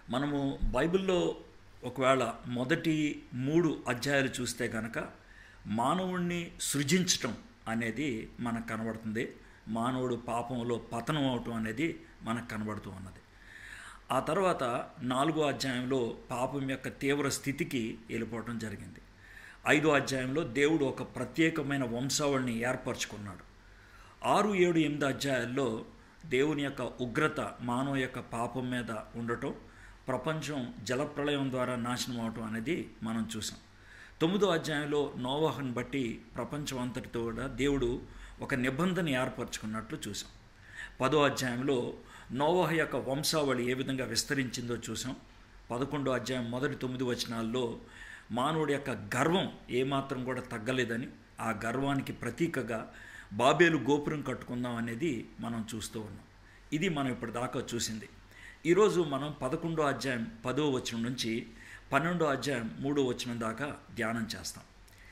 మనము బైబిల్లో ఒకవేళ మొదటి మూడు అధ్యాయాలు చూస్తే కనుక మానవుణ్ణి సృజించటం అనేది మనకు కనబడుతుంది మానవుడు పాపంలో పతనం అవటం అనేది మనకు కనబడుతూ ఉన్నది ఆ తర్వాత నాలుగో అధ్యాయంలో పాపం యొక్క తీవ్ర స్థితికి వెళ్ళిపోవటం జరిగింది ఐదో అధ్యాయంలో దేవుడు ఒక ప్రత్యేకమైన వంశావళిని ఏర్పరచుకున్నాడు ఆరు ఏడు ఎనిమిది అధ్యాయాల్లో దేవుని యొక్క ఉగ్రత మానవ యొక్క పాపం మీద ఉండటం ప్రపంచం జలప్రళయం ద్వారా నాశనం అవటం అనేది మనం చూసాం తొమ్మిదో అధ్యాయంలో నోవాహను బట్టి ప్రపంచం అంతటితో కూడా దేవుడు ఒక నిబంధన ఏర్పరచుకున్నట్లు చూసాం పదో అధ్యాయంలో నోవాహ యొక్క వంశావళి ఏ విధంగా విస్తరించిందో చూసాం పదకొండో అధ్యాయం మొదటి తొమ్మిది వచనాల్లో మానవుడి యొక్క గర్వం ఏమాత్రం కూడా తగ్గలేదని ఆ గర్వానికి ప్రతీకగా బాబేలు గోపురం కట్టుకుందాం అనేది మనం చూస్తూ ఉన్నాం ఇది మనం ఇప్పుడు దాకా చూసింది ఈరోజు మనం పదకొండో అధ్యాయం పదో వచనం నుంచి పన్నెండో అధ్యాయం మూడో వచనం దాకా ధ్యానం చేస్తాం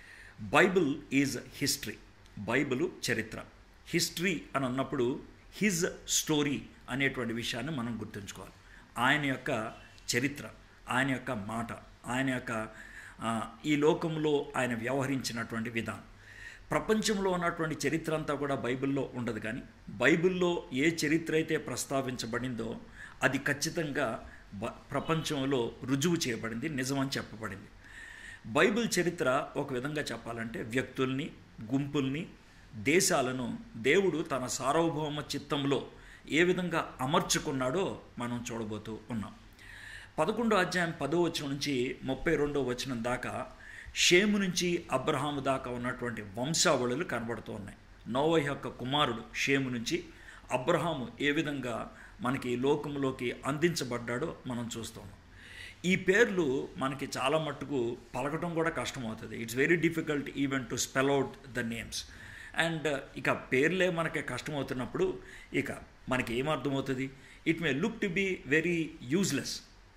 బైబిల్ ఈజ్ హిస్టరీ బైబిల్ చరిత్ర హిస్టరీ అని అన్నప్పుడు హిజ్ స్టోరీ అనేటువంటి విషయాన్ని మనం గుర్తుంచుకోవాలి ఆయన యొక్క చరిత్ర ఆయన యొక్క మాట ఆయన యొక్క ఆ, ఈ లోకంలో ఆయన వ్యవహరించినటువంటి విధానం ప్రపంచంలో ఉన్నటువంటి చరిత్ర అంతా కూడా బైబిల్లో ఉండదు కానీ బైబిల్లో ఏ చరిత్ర అయితే ప్రస్తావించబడిందో అది ఖచ్చితంగా బ ప్రపంచంలో రుజువు చేయబడింది నిజమని చెప్పబడింది బైబిల్ చరిత్ర ఒక విధంగా చెప్పాలంటే వ్యక్తుల్ని గుంపుల్ని దేశాలను దేవుడు తన సార్వభౌమ చిత్తంలో ఏ విధంగా అమర్చుకున్నాడో మనం చూడబోతూ ఉన్నాం పదకొండో అధ్యాయం పదో వచనం నుంచి ముప్పై రెండో వచనం దాకా షేము నుంచి అబ్రహాము దాకా ఉన్నటువంటి వంశావళులు కనబడుతూ ఉన్నాయి నోవ యొక్క కుమారుడు షేము నుంచి అబ్రహాము ఏ విధంగా మనకి ఈ లోకంలోకి అందించబడ్డాడో మనం చూస్తున్నాం ఈ పేర్లు మనకి చాలా మట్టుకు పలకటం కూడా కష్టమవుతుంది it's very difficult even to spell out the names and ఇక పేర్లే మనకి కష్టమవుతున్నప్పుడు ఇక మనకి ఏమర్థమవుతుంది it may look to be very useless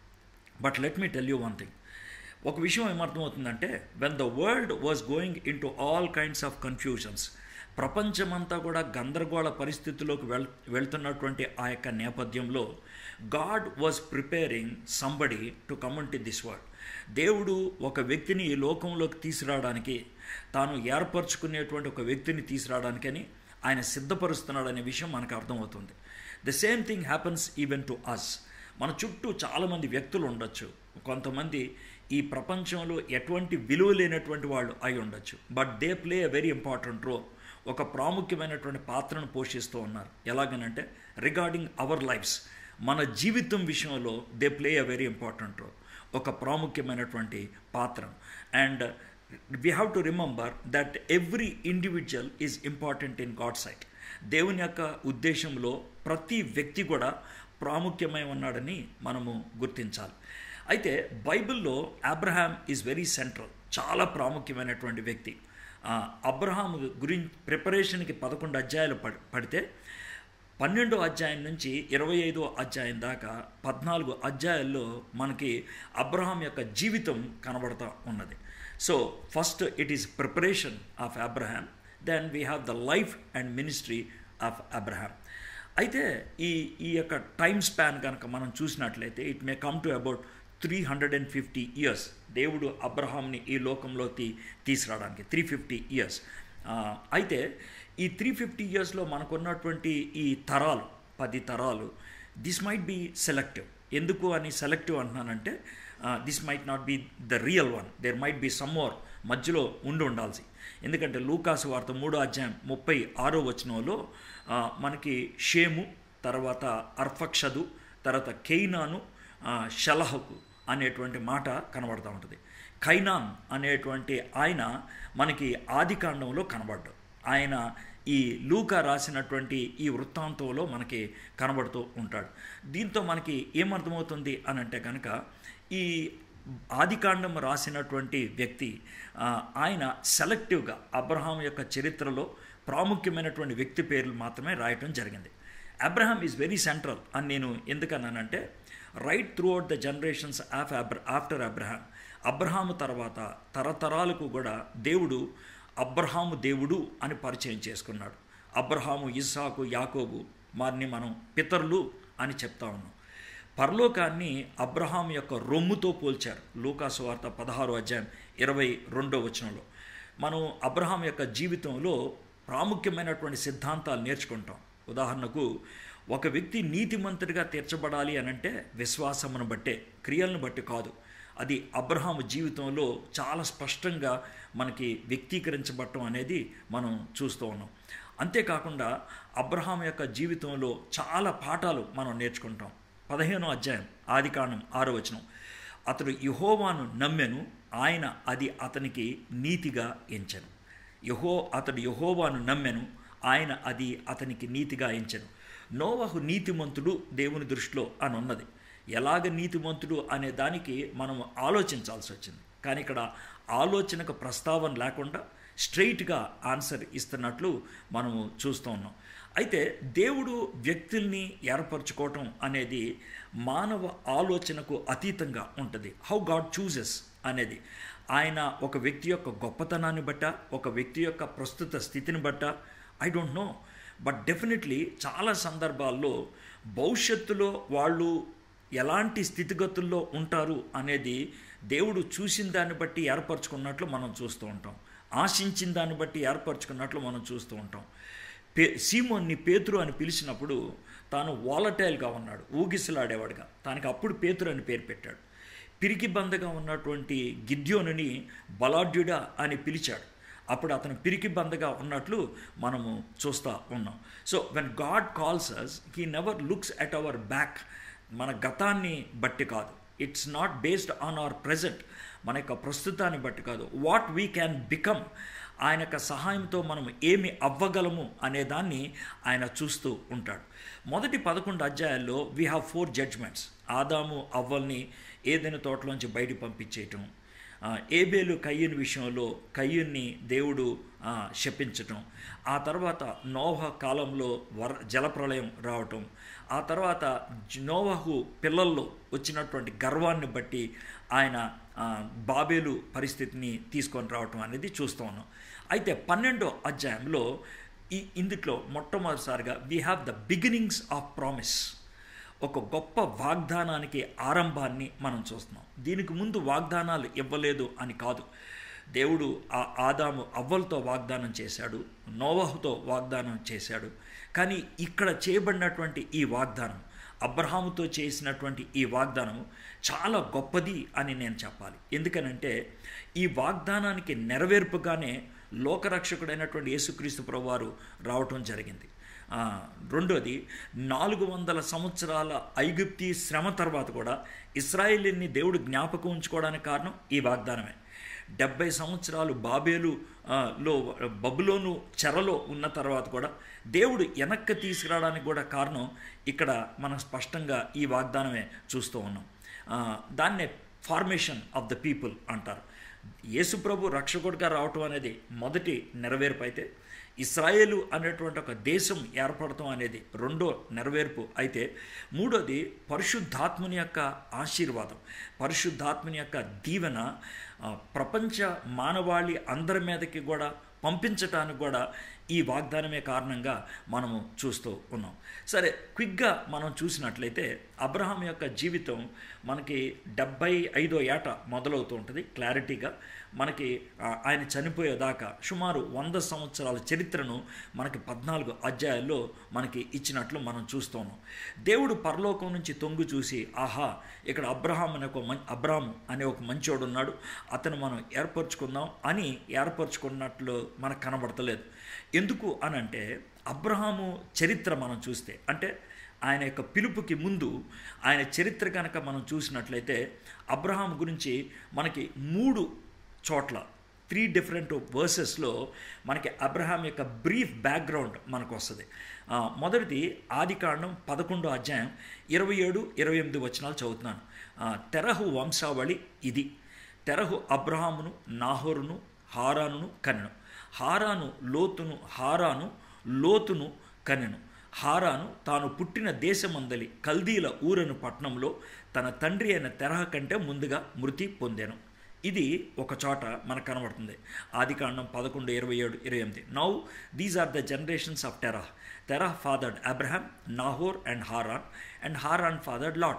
but let me tell you one thing ఒక విషయం ఏమర్థమవుతుందంటే when the world was going into all kinds of confusions ప్రపంచమంతా కూడా గందరగోళ పరిస్థితుల్లోకి వెళ్ వెళ్తున్నటువంటి ఆ యొక్క నేపథ్యంలో God was preparing somebody to come on to this world దేవుడు ఒక వ్యక్తిని ఈ లోకంలోకి తీసుకురావడానికి తాను ఏర్పరచుకునేటువంటి ఒక వ్యక్తిని తీసుకురావడానికని ఆయన సిద్ధపరుస్తున్నాడనే విషయం మనకు అర్థమవుతుంది the same thing happens even to us మన చుట్టూ చాలామంది వ్యక్తులు ఉండొచ్చు కొంతమంది ఈ ప్రపంచంలో ఎటువంటి విలువ లేనటువంటి వాళ్ళు అయి ఉండొచ్చు but they play a very important role ఒక ప్రాముఖ్యమైనటువంటి పాత్రను పోషిస్తూ ఉన్నారు ఎలాగనంటే రిగార్డింగ్ అవర్ లైఫ్స్ మన జీవితం విషయంలో they play a very important role ఒక ప్రాముఖ్యమైనటువంటి పాత్ర and we have to remember that every individual is important in God sight దేవుని యొక్క ఉద్దేశంలో ప్రతి వ్యక్తి కూడా ప్రాముఖ్యమై ఉన్నాడని మనము గుర్తించాలి అయితే బైబిల్లో అబ్రహాం ఈజ్ వెరీ సెంట్రల్ చాలా ప్రాముఖ్యమైనటువంటి వ్యక్తి ఆ, అబ్రహాం గురించి ప్రిపరేషన్కి పదకొండు అధ్యాయాలు పడి పడితే పన్నెండో అధ్యాయం నుంచి ఇరవై ఐదో అధ్యాయం దాకా పద్నాలుగు అధ్యాయాల్లో మనకి అబ్రహాం యొక్క జీవితం కనబడతా ఉన్నది so first it is preparation of Abraham then we have the life and ministry of Abraham అయితే ఈ ఈ యొక్క టైం స్పాన్ కనుక మనం చూసినట్లయితే it may come to about three hundred and fifty years దేవుడు అబ్రహాంని ఈ లోకంలోకి తీసుకురావడానికి త్రీ ఫిఫ్టీ ఇయర్స్ అయితే ఈ త్రీ ఫిఫ్టీ ఇయర్స్లో మనకున్నటువంటి ఈ తరాలు పది తరాలు దిస్ మైట్ బీ సెలెక్టివ్ ఎందుకు అని సెలెక్టివ్ అంటున్నానంటే this might not be the real one there might be some more మధ్యలో ఉండి ఉండాల్సి ఎందుకంటే లూకాసు వార్త మూడో అధ్యాయం ముప్పై ఆరో వచనంలో ఆ, మనకి షేము తర్వాత అర్ఫక్షదు తర్వాత కెయినాను ఆ, షలహకు అనేటువంటి మాట కనబడుతూ ఉంటుంది ఖైనాన్ అనేటువంటి ఆయన మనకి ఆదికాండంలో కనబడ్డాడు ఆయన ఈ లూకా రాసినటువంటి ఈ వృత్తాంతంలో మనకి కనబడుతూ ఉంటాడు దీంతో మనకి ఏమర్థమవుతుంది అని అంటే కనుక ఈ ఆదికాండం రాసినటువంటి వ్యక్తి ఆ, ఆయన సెలెక్టివ్గా అబ్రహాం యొక్క చరిత్రలో ప్రాముఖ్యమైనటువంటి వ్యక్తి పేర్లు మాత్రమే రాయటం జరిగింది అబ్రహాం ఈజ్ వెరీ సెంట్రల్ అని నేను ఎందుకన్నానంటే right throughout the generations of అబ్ర ఆఫ్టర్ అబ్రహాం అబ్రహాము తర్వాత తరతరాలకు కూడా దేవుడు అబ్రహాము దేవుడు అని పరిచయం చేసుకున్నాడు అబ్రహాము ఇస్సాకు యాకోబు వారిని మనం పితరులు అని చెప్తా ఉన్నాం పరలోకాన్ని అబ్రహాం యొక్క రొమ్ముతో పోల్చారు లూకాసు వార్త పదహారు అధ్యాయం ఇరవై రెండో వచనంలో మనం అబ్రహాం యొక్క జీవితంలో ప్రాముఖ్యమైనటువంటి సిద్ధాంతాలు నేర్చుకుంటాం ఉదాహరణకు ఒక వ్యక్తి నీతిమంతుడిగా తీర్చబడాలి అనంటే విశ్వాసమును బట్టే క్రియలను బట్టి కాదు అది అబ్రహాం జీవితంలో చాలా స్పష్టంగా మనకి వ్యక్తీకరించబడటం అనేది మనం చూస్తూ ఉన్నాం అంతేకాకుండా అబ్రహాం యొక్క జీవితంలో చాలా పాఠాలు మనం నేర్చుకుంటాం పదిహేనో అధ్యాయం ఆదికాండం ఆరో వచనం అతడు యహోవాను నమ్మెను ఆయన అది అతనికి నీతిగా ఎంచెను యహో అతడు యహోవాను నమ్మెను ఆయన అది అతనికి నీతిగా ఎంచెను నోవహు నీతిమంతుడు దేవుని దృష్టిలో అని ఉన్నది ఎలాగ నీతిమంతుడు అనే దానికి మనం ఆలోచించాల్సి వచ్చింది కానీ ఇక్కడ ఆలోచనకు ప్రస్తావన లేకుండా స్ట్రైట్గా ఆన్సర్ ఇస్తున్నట్లు మనము చూస్తూ ఉన్నాం అయితే దేవుడు వ్యక్తుల్ని ఏర్పరచుకోవటం అనేది మానవ ఆలోచనకు అతీతంగా ఉంటుంది హౌ గాడ్ చూజెస్ అనేది ఆయన ఒక వ్యక్తి యొక్క గొప్పతనాన్ని బట్ట ఒక వ్యక్తి యొక్క ప్రస్తుత స్థితిని బట్ట I don't know but definitely చాలా సందర్భాల్లో భవిష్యత్తులో వాళ్ళు ఎలాంటి స్థితిగతుల్లో ఉంటారు అనేది దేవుడు చూసిన దాన్ని బట్టి ఏర్పరచుకున్నట్లు మనం చూస్తూ ఉంటాం ఆశించిన దాన్ని బట్టి ఏర్పరచుకున్నట్లు మనం చూస్తూ ఉంటాం పే సీమోన్ని పేతురు అని పిలిచినప్పుడు తాను వాలటైల్గా ఉన్నాడు ఊగిసలాడేవాడుగా తనకి అప్పుడు పేతురు అని పేరు పెట్టాడు పిరికి బందగా ఉన్నటువంటి గిద్యోనుని బలాఢ్యుడా అని పిలిచాడు అప్పుడు అతను పిరికి బందగా ఉన్నట్లు మనము చూస్తూ ఉన్నాం so when God calls us he never looks at our back మన గతాన్ని బట్టి కాదు it's not based on our present మన యొక్క ప్రస్తుతాన్ని బట్టి కాదు వాట్ వీ క్యాన్ బికమ్ ఆయన యొక్క సహాయంతో మనం ఏమి అవ్వగలము అనే దాన్ని ఆయన చూస్తూ ఉంటాడు మొదటి పదకొండు అధ్యాయాల్లో వీ హ్యావ్ ఫోర్ జడ్జ్మెంట్స్ ఆదాము అవ్వల్ని ఏదైనా తోటలోంచి బయట పంపించేయటం ఏబేలు కయ్యని విషయంలో కయ్యుని దేవుడు శపించటం ఆ తర్వాత నోహ కాలంలో వర జలప్రలయం రావటం ఆ తర్వాత నోవహు పిల్లల్లో వచ్చినటువంటి గర్వాన్ని బట్టి ఆయన బాబేలు పరిస్థితిని తీసుకొని రావటం అనేది చూస్తూ ఉన్నాం అయితే పన్నెండో అధ్యాయంలో ఈ ఇందులో మొట్టమొదటిసారిగా we have the beginnings of promise ఒక గొప్ప వాగ్దానానికి ఆరంభాన్ని మనం చూస్తున్నాం దీనికి ముందు వాగ్దానాలు ఇవ్వలేదు అని కాదు దేవుడు ఆ ఆదాము అవ్వలతో వాగ్దానం చేశాడు నోవహుతో వాగ్దానం చేశాడు కానీ ఇక్కడ చేయబడినటువంటి ఈ వాగ్దానం అబ్రహాముతో చేసినటువంటి ఈ వాగ్దానము చాలా గొప్పది అని నేను చెప్పాలి ఎందుకనంటే ఈ వాగ్దానానికి నెరవేర్పుగానే లోకరక్షకుడైనటువంటి యేసుక్రీస్తు ప్రభువారు రావటం జరిగింది రెండోది నాలుగు వందల సంవత్సరాల ఐగుప్తి శ్రమ తర్వాత కూడా ఇస్రాయేలీని దేవుడు జ్ఞాపకం ఉంచుకోవడానికి కారణం ఈ వాగ్దానమే డెబ్బై సంవత్సరాలు బాబేలు లో బబులోను చెరలో ఉన్న తర్వాత కూడా దేవుడు వెనక్కి తీసుకురావడానికి కూడా కారణం ఇక్కడ మనం స్పష్టంగా ఈ వాగ్దానమే చూస్తూ ఉన్నాం దాన్నే ఫార్మేషన్ ఆఫ్ ద పీపుల్ అంటారు యేసుప్రభు రక్షకుడిగా రావటం అనేది మొదటి నెరవేర్పు అయితే ఇస్రాయేలు అనేటువంటి ఒక దేశం ఏర్పడటం అనేది రెండో నెరవేర్పు అయితే మూడోది పరిశుద్ధాత్మని యొక్క ఆశీర్వాదం పరిశుద్ధాత్మని యొక్క దీవెన ప్రపంచ మానవాళి అందరి మీదకి కూడా పంపించటానికి కూడా ఈ వాగ్దానమే కారణంగా మనము చూస్తూ ఉన్నాం సరే క్విక్గా మనం చూసినట్లయితే అబ్రహాం యొక్క జీవితం మనకి డెబ్బై ఐదో ఏట మొదలవుతూ ఉంటుంది క్లారిటీగా మనకి ఆయన చనిపోయేదాకా సుమారు వంద సంవత్సరాల చరిత్రను మనకి పద్నాలుగు అధ్యాయాల్లో మనకి ఇచ్చినట్లు మనం చూస్తున్నాం దేవుడు పరలోకం నుంచి తొంగు చూసి ఆహా ఇక్కడ అబ్రహాం అనే ఒక మం అబ్రహాం అనే ఒక మంచోడు ఉన్నాడు అతను మనం ఏర్పరచుకుందాం అని ఏర్పరచుకున్నట్లు మనకు కనబడతలేదు ఎందుకు అనంటే అబ్రహాము చరిత్ర మనం చూస్తే అంటే ఆయన యొక్క పిలుపుకి ముందు ఆయన చరిత్ర కనుక మనం చూసినట్లయితే అబ్రహాం గురించి మనకి మూడు చోట్ల త్రీ డిఫరెంట్ వర్సెస్లో మనకి అబ్రహాం యొక్క బ్రీఫ్ బ్యాక్గ్రౌండ్ మనకు వస్తుంది మొదటిది ఆదికాండం పదకొండో అధ్యాయం ఇరవై ఏడు ఇరవై ఎనిమిది వచనాలు చదువుతున్నాను తెరహు వంశావళి ఇది తెరహు అబ్రహామును నాహోరును హారానును కనెను హారాను లోతును హారాను లోతును కనెను హారాను తాను పుట్టిన దేశమందలి కల్దీల ఊరను పట్టణంలో తన తండ్రి అయిన తెరహ కంటే ముందుగా మృతి పొందాను ఇది ఒక చోట మనకు కనబడుతుంది ఆదికాండం పదకొండు ఇరవై ఏడు ఇరవై ఎనిమిది now these are the generations of Terah Terah fathered Abraham Nahor and Haran and Haran fathered Lot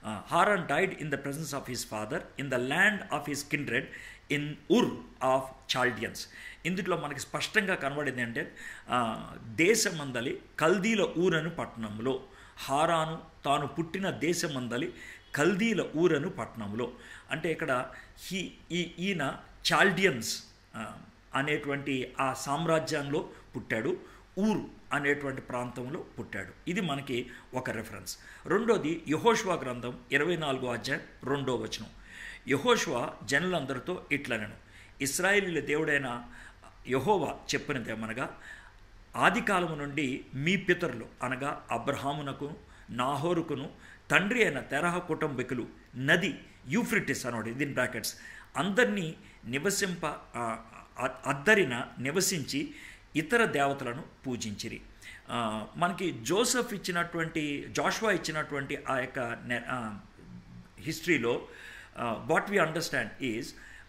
Haran died in the presence of his father in the land of his kindred in Ur of Chaldeans ఇందులో మనకి స్పష్టంగా కనబడింది అంటే ఆ, దేశమందలి కల్దీల ఊరను పట్టణంలో హారాను తాను పుట్టిన దేశమందలి కల్దీల ఊరను పట్టణంలో అంటే ఇక్కడ హీ ఈ ఈయన చాల్డియన్స్ ఆ, అనేటువంటి ఆ సామ్రాజ్యంలో పుట్టాడు ఊరు అనేటువంటి ప్రాంతంలో పుట్టాడు ఇది మనకి ఒక రెఫరెన్స్ రెండోది యహోష్వా గ్రంథం ఇరవై నాలుగో అధ్యాయం రెండో వచనం యహోష్వా జనులందరితో ఇట్లనను ఇస్రాయేలీల దేవుడైన యహోవా చెప్పినదేమనగా ఆది కాలము నుండి మీ పితరులు అనగా అబ్రహామునకు నాహోరుకును తండ్రి అయిన తెరహ కుటుంబీకులు నది యూఫ్రిటిస్ అనోడు ఇది బ్రాకెట్స్ అందరినీ నివసింప ఆ, అ- అద్దరిన నివసించి ఇతర దేవతలను పూజించిరి ఆ, మనకి జోసెఫ్ ఇచ్చినటువంటి జాషువా ఇచ్చినటువంటి ఆ యొక్క నె- ఆ, హిస్టరీలో what we understand is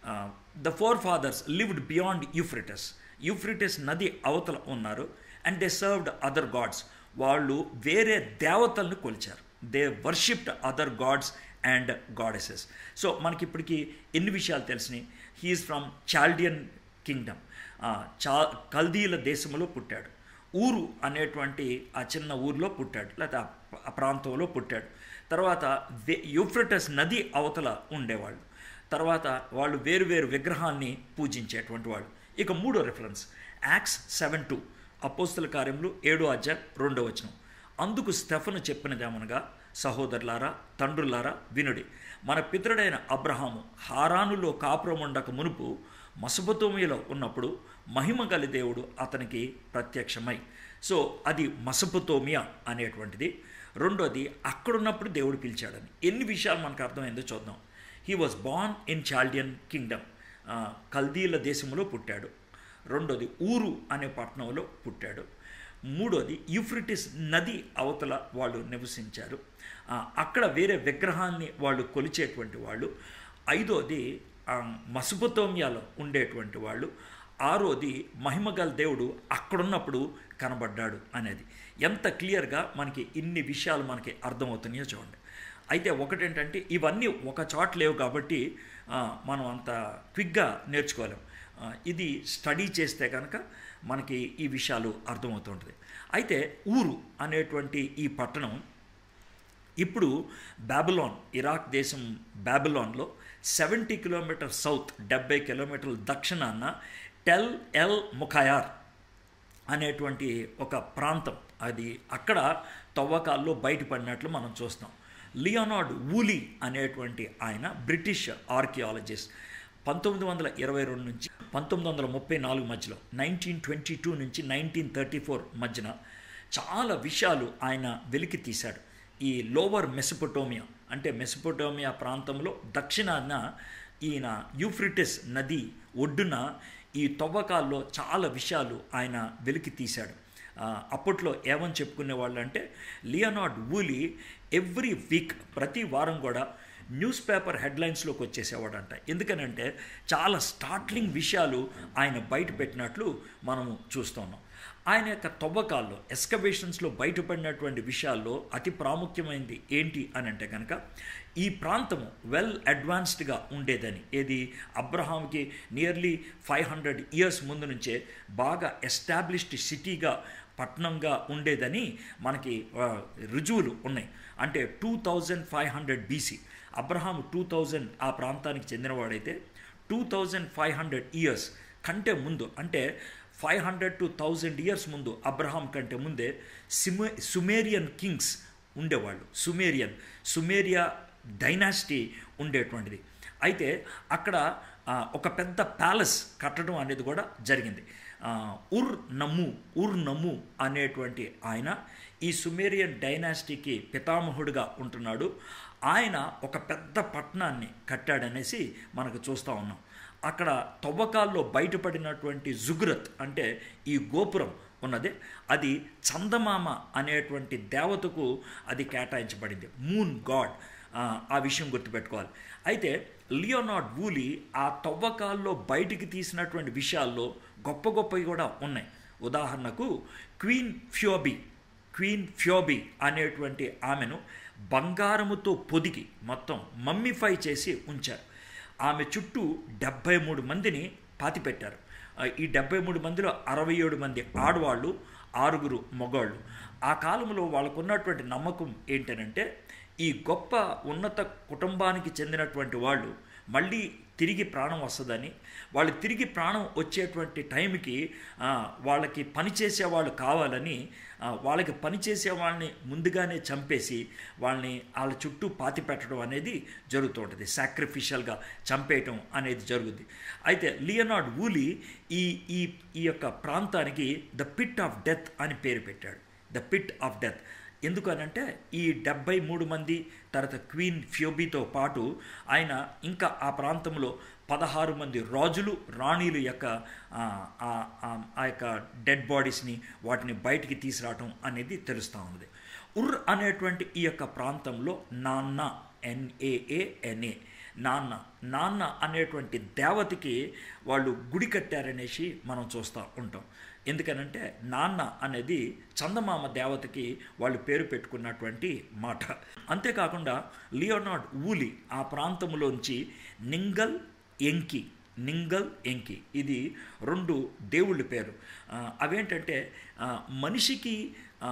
the forefathers lived beyond Euphrates Euphrates నది అవతల ఉన్నారు and they served other gods వాళ్ళు వేరే దేవతలను కొలిచారు they worshipped other gods and goddesses so మనకి ఇప్పటికి ఎన్ని విషయాలు తెలిసినాయి హీఈస్ ఫ్రమ్ చాల్డియన్ కింగ్డమ్ చా కల్దీల దేశంలో పుట్టాడు ఊరు అనేటువంటి ఆ చిన్న ఊరిలో పుట్టాడు లేకపోతే ఆ ప- ఆ ప్రాంతంలో పుట్టాడు తర్వాత వే- యూఫ్రటస్ నది అవతల ఉండేవాళ్ళు తర్వాత వాళ్ళు వేరు వేరు విగ్రహాన్ని పూజించేటువంటి వాళ్ళు ఇక మూడో రెఫరెన్స్ యాక్స్ సెవెన్ టూ అపోస్తుల కార్యములు ఏడో అధ్యాయం రెండో వచనం అందుకు స్టెఫను చెప్పినదేమనగా సహోదరులారా తండ్రులారా వినుడి మన పితరుడైన అబ్రహాము హారానులో కాపురం ఉండక మునుపు మసపతోమియలో ఉన్నప్పుడు మహిమ గలి దేవుడు అతనికి ప్రత్యక్షమై సో అది మసపతోమియా అనేటువంటిది రెండోది అక్కడున్నప్పుడు దేవుడు పిలిచాడని ఎన్ని విషయాలు మనకు అర్థమైందో చూద్దాం he was born in Chaldean kingdom కల్దీల దేశంలో పుట్టాడు రెండోది ఊరు అనే పట్టణంలో పుట్టాడు మూడోది యూఫ్రిటిస్ నది అవతల వాళ్ళు నివసించారు ఆ, అక్కడ వేరే విగ్రహాన్ని వాళ్ళు కొలిచేటువంటి వాళ్ళు ఐదోది ఆ, మసుపతోమియాలో ఉండేటువంటి వాళ్ళు ఆరోది మహిమగల దేవుడు అక్కడున్నప్పుడు కనబడ్డాడు అనేది ఎంత క్లియర్గా మనకి ఇన్ని విషయాలు మనకి అర్థమవుతున్నాయో చూడండి అయితే ఒకటేంటంటే ఇవన్నీ ఒక చోట లేవు కాబట్టి ఆ, మనం అంత క్విక్గా నేర్చుకోలేం ఆ, ఇది స్టడీ చేస్తే కనుక మనకి ఈ విషయాలు అర్థమవుతుంటుంది అయితే ఊరు అనేటువంటి ఈ పట్టణం ఇప్పుడు బాబిలాన్ ఇరాక్ దేశం బాబిలాన్లో సెవెంటీ కిలోమీటర్ సౌత్ డెబ్బై కిలోమీటర్ల దక్షిణాన టెల్ ఎల్ ముఖయార్ అనేటువంటి ఒక ప్రాంతం అది అక్కడ తవ్వకాల్లో బయటపడినట్లు మనం చూస్తాం లియోనార్డ్ వూలీ అనేటువంటి ఆయన బ్రిటిష్ ఆర్కియాలజిస్ట్ పంతొమ్మిది వందల ఇరవై రెండు నుంచి పంతొమ్మిది వందల ముప్పై నాలుగు మధ్యలో నైన్టీన్ ట్వంటీ టూ నుంచి నైన్టీన్ థర్టీ ఫోర్ మధ్యన చాలా విషయాలు ఆయన వెలికి తీశాడు ఈ లోవర్ మెసపోటోమియా అంటే మెసపోటోమియా ప్రాంతంలో దక్షిణాన ఈయన యూఫ్రిటిస్ నది ఒడ్డున ఈ తవ్వకాల్లో చాలా విషయాలు ఆయన వెలికి తీశాడు ఆ, అప్పట్లో ఏమని చెప్పుకునే వాళ్ళు అంటే లియోనార్డ్ వూలీ ఎవ్రీ వీక్ ప్రతి వారం కూడా న్యూస్ పేపర్ హెడ్లైన్స్లోకి వచ్చేసేవాడంట ఎందుకనంటే చాలా స్టార్ట్లింగ్ విషయాలు ఆయన బయట పెట్టినట్లు మనము చూస్తున్నాం ఆయన యొక్క తవ్వకాల్లో ఎస్కవేషన్స్లో బయటపడినటువంటి విషయాల్లో అతి ప్రాముఖ్యమైనది ఏంటి అని అంటే కనుక ఈ ప్రాంతము వెల్ అడ్వాన్స్డ్గా ఉండేదని ఏది అబ్రహాంకి నియర్లీ ఫైవ్ హండ్రెడ్ ఇయర్స్ ముందు నుంచే బాగా ఎస్టాబ్లిష్డ్ సిటీగా పట్టణంగా ఉండేదని మనకి ఆ, రుజువులు ఉన్నాయి అంటే two thousand five hundred BC Abraham two thousand ఆ ప్రాంతానికి చెందినవాడైతే two thousand five hundred years కంటే ముందు అంటే five hundred to thousand years ముందు అబ్రహాం కంటే ముందే సిమే సుమేరియన్ కింగ్స్ ఉండేవాళ్ళు సుమేరియన్ సుమేరియా డైనాసిటీ ఉండేటువంటిది అయితే అక్కడ ఆ, ఒక పెద్ద ప్యాలెస్ కట్టడం అనేది కూడా జరిగింది ఆ, ఉర్ నమ్ము ఉర్ నమ్ము అనేటువంటి ఆయన ఈ సుమేరియన్ డైనాసిటీకి పితామహుడిగా ఉంటున్నాడు ఆయన ఒక పెద్ద పట్టణాన్ని కట్టాడనేసి మనకు చూస్తూ ఉన్నాం అక్కడ తవ్వకాల్లో బయటపడినటువంటి జుగురత్ అంటే ఈ గోపురం ఉన్నది అది చందమామ అనేటువంటి దేవతకు అది కేటాయించబడింది మూన్ గాడ్ ఆ, ఆ విషయం గుర్తుపెట్టుకోవాలి అయితే లియోనార్డ్ వూలీ ఆ తవ్వకాల్లో బయటికి తీసినటువంటి విషయాల్లో గొప్ప గొప్పవి కూడా ఉన్నాయి ఉదాహరణకు క్వీన్ ఫ్యోబీ క్వీన్ ఫ్యోబీ అనేటువంటి ఆమెను బంగారముతో పొదిగి మొత్తం మమ్మిఫై చేసి ఉంచారు ఆమె చుట్టూ డెబ్భై మూడు మందిని పాతిపెట్టారు ఆ, ఈ డెబ్బై మూడు మందిలో అరవై ఏడు మంది ఆడవాళ్ళు ఆరుగురు మగవాళ్ళు ఆ కాలంలో వాళ్ళకు ఉన్నటువంటి నమ్మకం ఏంటనంటే ఈ గొప్ప ఉన్నత కుటుంబానికి చెందినటువంటి వాళ్ళు మళ్ళీ తిరిగి ప్రాణం వస్తుందని వాళ్ళు తిరిగి ప్రాణం వచ్చేటువంటి టైంకి ఆ, వాళ్ళకి పని చేసేవాళ్ళు కావాలని ఆ, వాళ్ళకి పని చేసే వాళ్ళని ముందుగానే చంపేసి వాళ్ళని వాళ్ళ చుట్టూ పాతి పెట్టడం అనేది జరుగుతూ ఉంటుంది సాక్రిఫిషియల్గా చంపేయటం అనేది జరుగుద్ది అయితే లియనార్డ్ వూలీ ఈ ఈ ఈ యొక్క ప్రాంతానికి ద పిట్ ఆఫ్ డెత్ అని పేరు పెట్టాడు ద పిట్ ఆఫ్ డెత్ ఎందుకనంటే ఈ డెబ్బై మూడు మంది తర్వాత క్వీన్ ఫ్యోబీతో పాటు ఆయన ఇంకా ఆ ప్రాంతంలో పదహారు మంది రాజులు రాణీలు యొక్క ఆ, ఆ, ఆ, ఆ యొక్క డెడ్ బాడీస్ని వాటిని బయటికి తీసుకురావటం అనేది తెలుస్తూ ఉన్నది ఉర్ అనేటువంటి ఈ యొక్క ప్రాంతంలో నాన్న ఎన్ఏఏఎన్ఏ నాన్న నాన్న అనేటువంటి దేవతకి వాళ్ళు గుడి కట్టారనేసి మనం చూస్తూ ఉంటాం ఎందుకనంటే నాన్న అనేది చందమామ దేవతకి వాళ్ళు పేరు పెట్టుకున్నటువంటి మాట అంతేకాకుండా లియోనార్డ్ ఊలి ఆ ప్రాంతంలోంచి నింగల్ ఎంకి నింగల్ ఎంకి ఇది రెండు దేవుళ్ళ పేరు ఆ, అవేంటంటే ఆ, మనిషికి ఆ,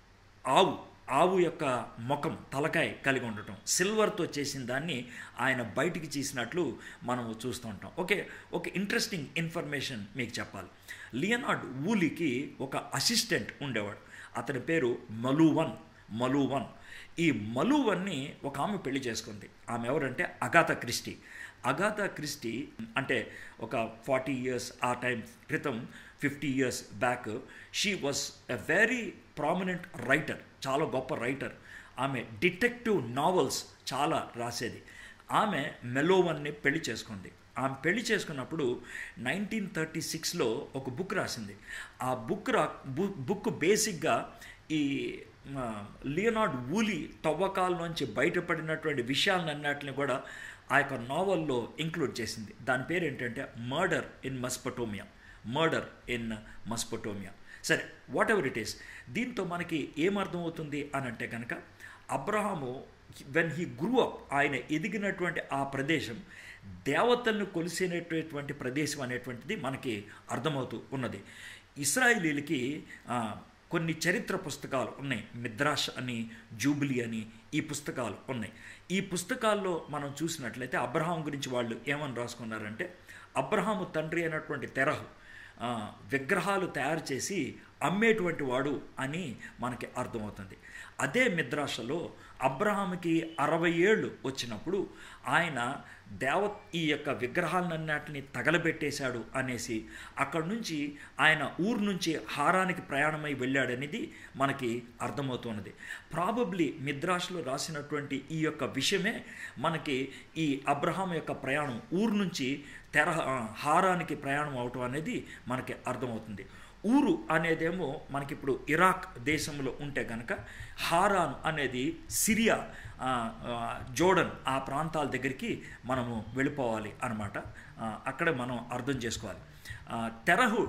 ఆవు ఆవు యొక్క ముఖం తలకాయ కలిగి ఉండటం సిల్వర్తో చేసిన దాన్ని ఆయన బయటికి చేసినట్లు మనం చూస్తూ ఉంటాం ఓకే ఒక ఇంట్రెస్టింగ్ ఇన్ఫర్మేషన్ మీకు చెప్పాలి లియనార్డ్ ఊలికి ఒక అసిస్టెంట్ ఉండేవాడు అతని పేరు మలువన్ మలువన్ ఈ మలువన్ని ఒక ఆమె పెళ్లి చేసుకుంది ఆమె ఎవరంటే అగాథ క్రిస్టీ అగాథా క్రిస్టీ అంటే ఒక ఫార్టీ ఇయర్స్ ఆ టైం క్రితం fifty years back she was a very prominent writer చాలా గొప్ప రైటర్ ఆమె డిటెక్టివ్ నావల్స్ చాలా రాసేది ఆమె మెలోవన్ని పెళ్లి చేసుకుంది ఆమె పెళ్లి చేసుకున్నప్పుడు నైన్టీన్ థర్టీ సిక్స్లో ఒక బుక్ రాసింది ఆ బుక్ రా బుక్ బేసిక్గా ఈ ఆ, లియోనార్డ్ వూలీ తవ్వకాల నుంచి బయటపడినటువంటి విషయాలన్నిటిని కూడా ఆ యొక్క నావల్లో ఇంక్లూడ్ చేసింది దాని పేరు ఏంటంటే murder in Mesopotamia murder in Mesopotamia సరే వాట్ ఎవర్ ఇట్ ఈస్ దీంతో మనకి ఏమర్థమవుతుంది అని అంటే కనుక Abraham when he grew up ఆయన ఎదిగినటువంటి ఆ ప్రదేశం దేవతలను కొలిసినటువంటి ప్రదేశం అనేటువంటిది మనకి అర్థమవుతూ ఉన్నది ఇస్రాయిలీలకి ఆ, కొన్ని చరిత్ర పుస్తకాలు ఉన్నాయి మిద్రాష్ అని జూబిలీ అని ఈ పుస్తకాలు ఉన్నాయి ఈ పుస్తకాల్లో మనం చూసినట్లయితే అబ్రహాం గురించి వాళ్ళు ఏమని రాసుకున్నారంటే అబ్రహాము తండ్రి అయినటువంటి తెరహు ఆ, విగ్రహాలు తయారు చేసి అమ్మేటువంటి వాడు అని మనకి అర్థమవుతుంది అదే మిద్రాషలో అబ్రహాముకి అరవై ఏళ్ళు వచ్చినప్పుడు ఆయన దేవ ఈ యొక్క విగ్రహాలన్నిటిని తగలబెట్టేశాడు అనేసి అక్కడి నుంచి ఆయన ఊరు నుంచి హారానికి ప్రయాణమై వెళ్ళాడనేది మనకి అర్థమవుతున్నది ప్రాబబ్లీ మిద్రాష్లో రాసినటువంటి ఈ యొక్క విషయమే మనకి ఈ అబ్రహాం యొక్క ప్రయాణం ఊరు నుంచి తెర హారానికి ప్రయాణం అవటం అనేది మనకి అర్థమవుతుంది ఊరు అనేదేమో మనకిప్పుడు ఇరాక్ దేశంలో ఉంటే కనుక హారాన్ అనేది సిరియా ఆ, ఆ, జోర్డన్ ఆ ప్రాంతాల దగ్గరికి మనము వెళ్ళిపోవాలి అనమాట అక్కడే మనం అర్థం చేసుకోవాలి ఆ, Terah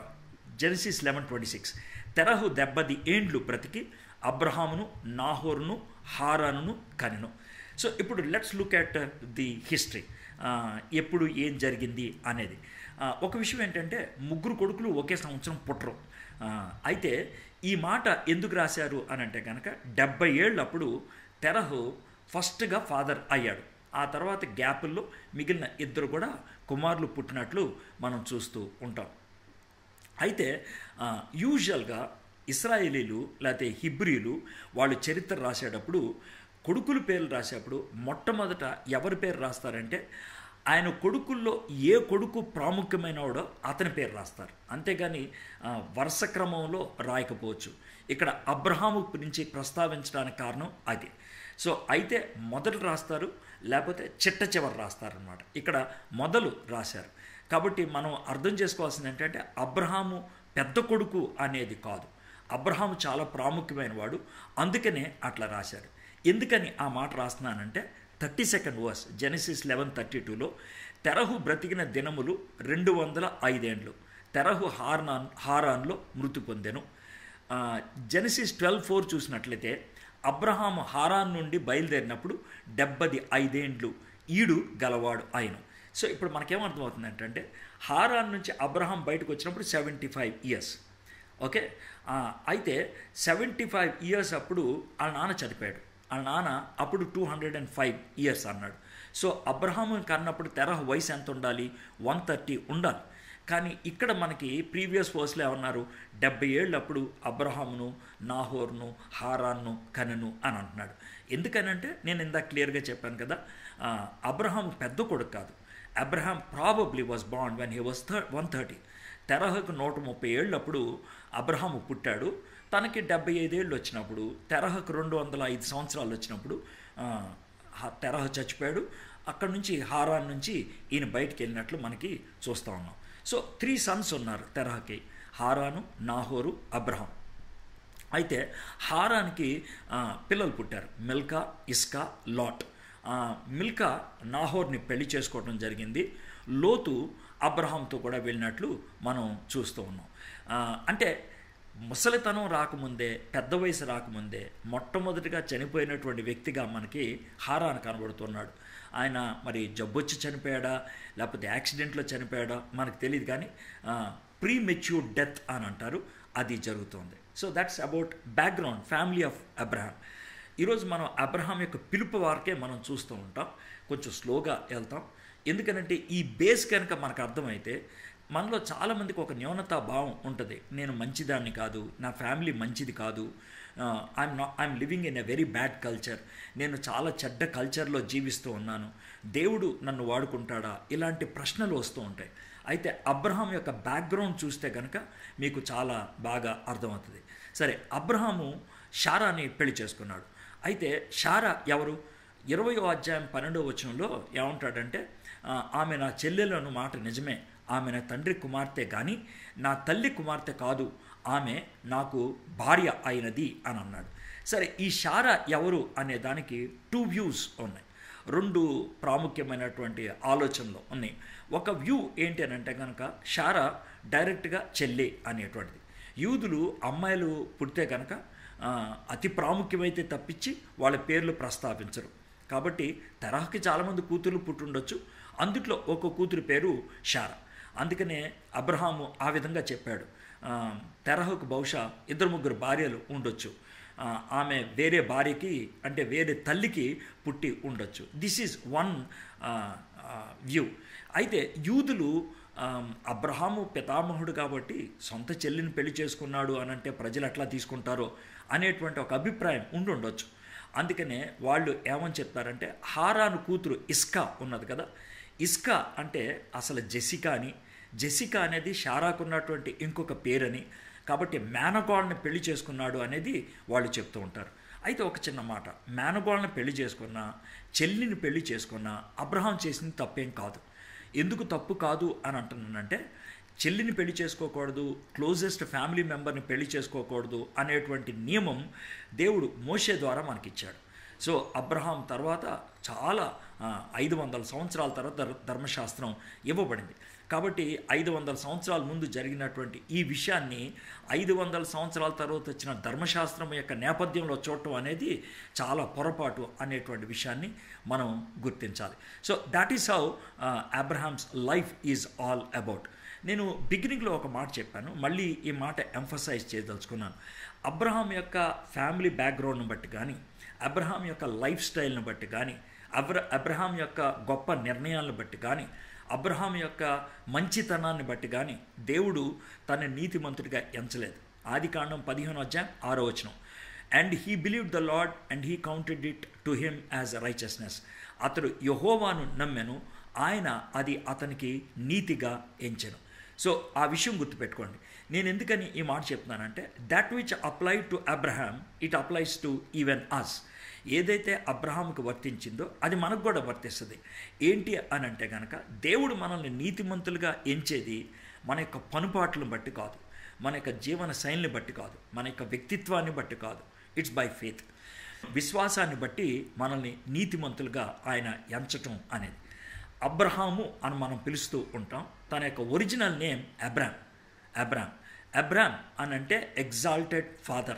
Genesis eleven twenty six Terah దెబ్బది ఏండ్లు బ్రతికి అబ్రహామును నాహోరును హారానును కనెను సో ఇప్పుడు let's look at the history ఎప్పుడు ఏం జరిగింది అనేది ఆ, ఒక విషయం ఏంటంటే ముగ్గురు కొడుకులు ఒకే సంవత్సరం పుట్టరు ఆ, అయితే ఈ మాట ఎందుకు రాశారు అని అంటే కనుక డెబ్బై ఏళ్ళప్పుడు తెరహు ఫస్ట్గా ఫాదర్ అయ్యాడు ఆ తర్వాత గ్యాపుల్లో మిగిలిన ఇద్దరు కూడా కుమారులు పుట్టినట్లు మనం చూస్తూ ఉంటాం అయితే ఆ, యూజువల్గా ఇస్రాయేలీలు లేకపోతే హిబ్రీలు వాళ్ళు చరిత్ర రాసేటప్పుడు కొడుకుల పేర్లు రాసేటప్పుడు మొట్టమొదట ఎవరి పేరు రాస్తారంటే ఆయన కొడుకుల్లో ఏ కొడుకు ప్రాముఖ్యమైనవాడో అతని పేరు రాస్తారు అంతేగాని ఆ, వరుస క్రమంలో రాయకపోవచ్చు ఇక్కడ అబ్రహాము గురించి ప్రస్తావించడానికి కారణం అది సో అయితే మొదలు రాస్తారు లేకపోతే చిట్ట చివరి రాస్తారనమాట ఇక్కడ మొదలు రాశారు కాబట్టి మనం అర్థం చేసుకోవాల్సింది ఏంటంటే అబ్రహాము పెద్ద కొడుకు అనేది కాదు అబ్రహాము చాలా ప్రాముఖ్యమైన వాడు అందుకనే అట్లా రాశారు ఎందుకని ఆ మాట రాస్తున్నానంటే thirty second verse Genesis eleven thirty టూలో తెరహు బ్రతికిన దినములు రెండు వందల ఐదేండ్లు తెరహు హార్నాన్ హారాన్లో మృతి పొందెను జెనసిస్ ట్వెల్వ్ ఫోర్ చూసినట్లయితే అబ్రహాము హారాన్ నుండి బయలుదేరినప్పుడు డెబ్బది ఐదేండ్లు ఈడు గలవాడు ఆయన సో ఇప్పుడు మనకేమర్థమవుతుంది ఏంటంటే హారాన్ నుంచి అబ్రహాం బయటకు వచ్చినప్పుడు సెవెంటీ ఫైవ్ ఇయర్స్ ఓకే ఆ, అయితే సెవెంటీ ఫైవ్ ఇయర్స్ అప్పుడు వాళ్ళ నాన్న చనిపోయాడు వాళ్ళ నాన్న అప్పుడు two hundred and five years అన్నాడు సో అబ్రహాము కన్నప్పుడు తెరహ వయసు ఎంత ఉండాలి వన్ థర్టీ ఉండాలి కానీ ఇక్కడ మనకి ప్రీవియస్ వర్స్లో ఏమన్నారు డెబ్బై ఏళ్ళు అప్పుడు అబ్రహామును నాహోర్ను హారాన్ను కనను అని అంటున్నాడు ఎందుకనంటే నేను ఇందాక క్లియర్గా చెప్పాను కదా ఆ, అబ్రహాం పెద్ద కొడుకు కాదు అబ్రహాం ప్రాబబ్లీ వాజ్ బాండ్ వెన్ హీ వాజ్ థర్ వన్ థర్టీ తెరహకు నూట ముప్పై ఏళ్ళప్పుడు అబ్రహాము పుట్టాడు తనకి డెబ్బై ఐదేళ్ళు వచ్చినప్పుడు తెరహకు రెండు వందల ఐదు సంవత్సరాలు వచ్చినప్పుడు ఆ, హ- తెరహ చచ్చిపోయాడు అక్కడ నుంచి హారాన్ నుంచి ఈయన బయటికి వెళ్ళినట్లు మనకి చూస్తూ ఉన్నాం సో త్రీ సన్స్ ఉన్నారు తెరహకి హారాను నాహోరు అబ్రహాం అయితే హారానికి ఆ, పిల్లలు పుట్టారు మిల్కా ఇస్కా లాట్ ఆ, మిల్కా నాహోర్ని పెళ్లి చేసుకోవడం జరిగింది లోతు అబ్రహాంతో కూడా వెళ్ళినట్లు మనం చూస్తూ ఉన్నాం ఆ, అంటే ముసలితనం రాకముందే పెద్ద వయసు రాకముందే మొట్టమొదటిగా చనిపోయినటువంటి వ్యక్తిగా మనకి హారాన్ కనబడుతున్నాడు ఆయన మరి జబ్బొచ్చి చనిపోయాడా లేకపోతే యాక్సిడెంట్లో చనిపోయాడా మనకు తెలియదు కానీ ప్రీ మెచ్యూర్డ్ డెత్ అని అంటారు అది జరుగుతుంది so that's about background family of Abraham ఈరోజు మనం అబ్రహాం యొక్క పిలుపు వారికే మనం చూస్తూ ఉంటాం కొంచెం స్లోగా వెళ్తాం ఎందుకనంటే ఈ బేస్ కనుక మనకు అర్థమైతే మనలో చాలామందికి ఒక న్యూనతా భావం ఉంటుంది నేను మంచిదాన్ని కాదు నా ఫ్యామిలీ మంచిది కాదు ఐఎమ్ నా I'm living in a very bad culture నేను చాలా చెడ్డ కల్చర్లో జీవిస్తూ ఉన్నాను దేవుడు నన్ను వాడుకుంటాడా ఇలాంటి ప్రశ్నలు వస్తూ ఉంటాయి అయితే అబ్రహాం యొక్క బ్యాక్గ్రౌండ్ చూస్తే కనుక మీకు చాలా బాగా అర్థమవుతుంది సరే అబ్రహాము షారాని పెళ్లి చేసుకున్నాడు అయితే షారా ఎవరు ఇరవయో అధ్యాయం పన్నెండో వచనంలో ఏమంటాడంటే ఆ, ఆమె నా చెల్లెలను మాట నిజమే ఆమె నా తండ్రి కుమార్తె కానీ నా తల్లి కుమార్తె కాదు ఆమె నాకు భార్య అయినది అని అన్నాడు సరే ఈ షారా ఎవరు అనే దానికి టూ వ్యూస్ ఉన్నాయి రెండు ప్రాముఖ్యమైనటువంటి ఆలోచనలు ఉన్నాయి ఒక వ్యూ ఏంటి అని అంటే కనుక షారా డైరెక్ట్గా చెల్లి అనేటువంటిది యూదులు అమ్మాయిలు పుడితే కనుక ఆ, అతి ప్రాముఖ్యమైతే తప్పించి వాళ్ళ పేర్లు ప్రస్తావించరు కాబట్టి తరహకి చాలామంది కూతుర్లు పుట్టుండొచ్చు అందుట్లో ఒక కూతురు పేరు షారా అందుకనే అబ్రహాము ఆ విధంగా చెప్పాడు ఆ, తెరహకు బహుశా ఇద్దరు ముగ్గురు భార్యలు ఉండొచ్చు ఆ, ఆమె వేరే భార్యకి అంటే వేరే తల్లికి పుట్టి ఉండొచ్చు దిస్ ఈజ్ వన్ వ్యూ అయితే యూదులు ఆ, అబ్రహాము పితామహుడు కాబట్టి సొంత చెల్లిని పెళ్లి చేసుకున్నాడు అని అంటే ప్రజలు ఎట్లా తీసుకుంటారో అనేటువంటి ఒక అభిప్రాయం ఉండి ఉండొచ్చు అందుకనే వాళ్ళు ఏమని చెప్తారంటే హారాను కూతురు ఇస్కా ఉన్నది కదా ఇస్కా అంటే అసలు జెసికా అని జెసికా అనేది షారాకున్నటువంటి ఇంకొక పేరని కాబట్టి మేనగోళ్ళని పెళ్లి చేసుకున్నాడు అనేది వాళ్ళు చెప్తూ ఉంటారు అయితే ఒక చిన్న మాట మేనగోళ్ళని పెళ్లి చేసుకున్నా చెల్లిని పెళ్లి చేసుకున్నా అబ్రహాం చేసింది తప్పేం కాదు ఎందుకు తప్పు కాదు అని అంటున్నానంటే చెల్లిని పెళ్లి చేసుకోకూడదు క్లోజెస్ట్ ఫ్యామిలీ మెంబర్ని పెళ్లి చేసుకోకూడదు అనేటువంటి నియమం దేవుడు మోషే ద్వారా మనకిచ్చాడు సో అబ్రహాం తర్వాత చాలా ఐదు వందల సంవత్సరాల తర్వాత ధర్- ధర్మశాస్త్రం ఇవ్వబడింది కాబట్టి ఐదు వందల సంవత్సరాల ముందు జరిగినటువంటి ఈ విషయాన్ని ఐదు వందల సంవత్సరాల తర్వాత వచ్చిన ధర్మశాస్త్రం యొక్క నేపథ్యంలో చూడటం అనేది చాలా పొరపాటు అనేటువంటి విషయాన్ని మనం గుర్తించాలి so that is how Abraham's life is all about నేను బిగినింగ్లో ఒక మాట చెప్పాను మళ్ళీ ఈ మాట ఎంఫసైజ్ చేయదలుచుకున్నాను అబ్రహాం యొక్క ఫ్యామిలీ బ్యాక్గ్రౌండ్ని బట్టి కానీ అబ్రహాం యొక్క లైఫ్ స్టైల్ని బట్టి కానీ అబ్ర అబ్రహాం యొక్క గొప్ప నిర్ణయాలను బట్టి కానీ అబ్రహాం యొక్క మంచితనాన్ని బట్టి కానీ దేవుడు తన నీతిమంతుడిగా ఎంచలేదు ఆది కాండం పదిహేను అధ్యాయం ఆరో వచనం and he believe the Lord and he counted it to him as righteousness అతడు యహోవాను నమ్మెను ఆయన అది అతనికి నీతిగా ఎంచెను సో ఆ విషయం గుర్తుపెట్టుకోండి నేను ఎందుకని ఈ మాట చెప్తున్నానంటే that which apply to Abraham it applies to even us ఏదైతే అబ్రహాంకు వర్తించిందో అది మనకు కూడా వర్తిస్తుంది ఏంటి అని అంటే కనుక దేవుడు మనల్ని నీతిమంతులుగా ఎంచేది మన యొక్క పనుపాట్లను బట్టి కాదు మన యొక్క జీవన శైలిని బట్టి కాదు మన యొక్క వ్యక్తిత్వాన్ని బట్టి కాదు ఇట్స్ బై ఫేత్ విశ్వాసాన్ని బట్టి మనల్ని నీతిమంతులుగా ఆయన ఎంచటం అనేది అబ్రహాము అని మనం పిలుస్తూ ఉంటాం తన యొక్క original name Abram Abram Abram అని అంటే ఎగ్జాల్టెడ్ ఫాదర్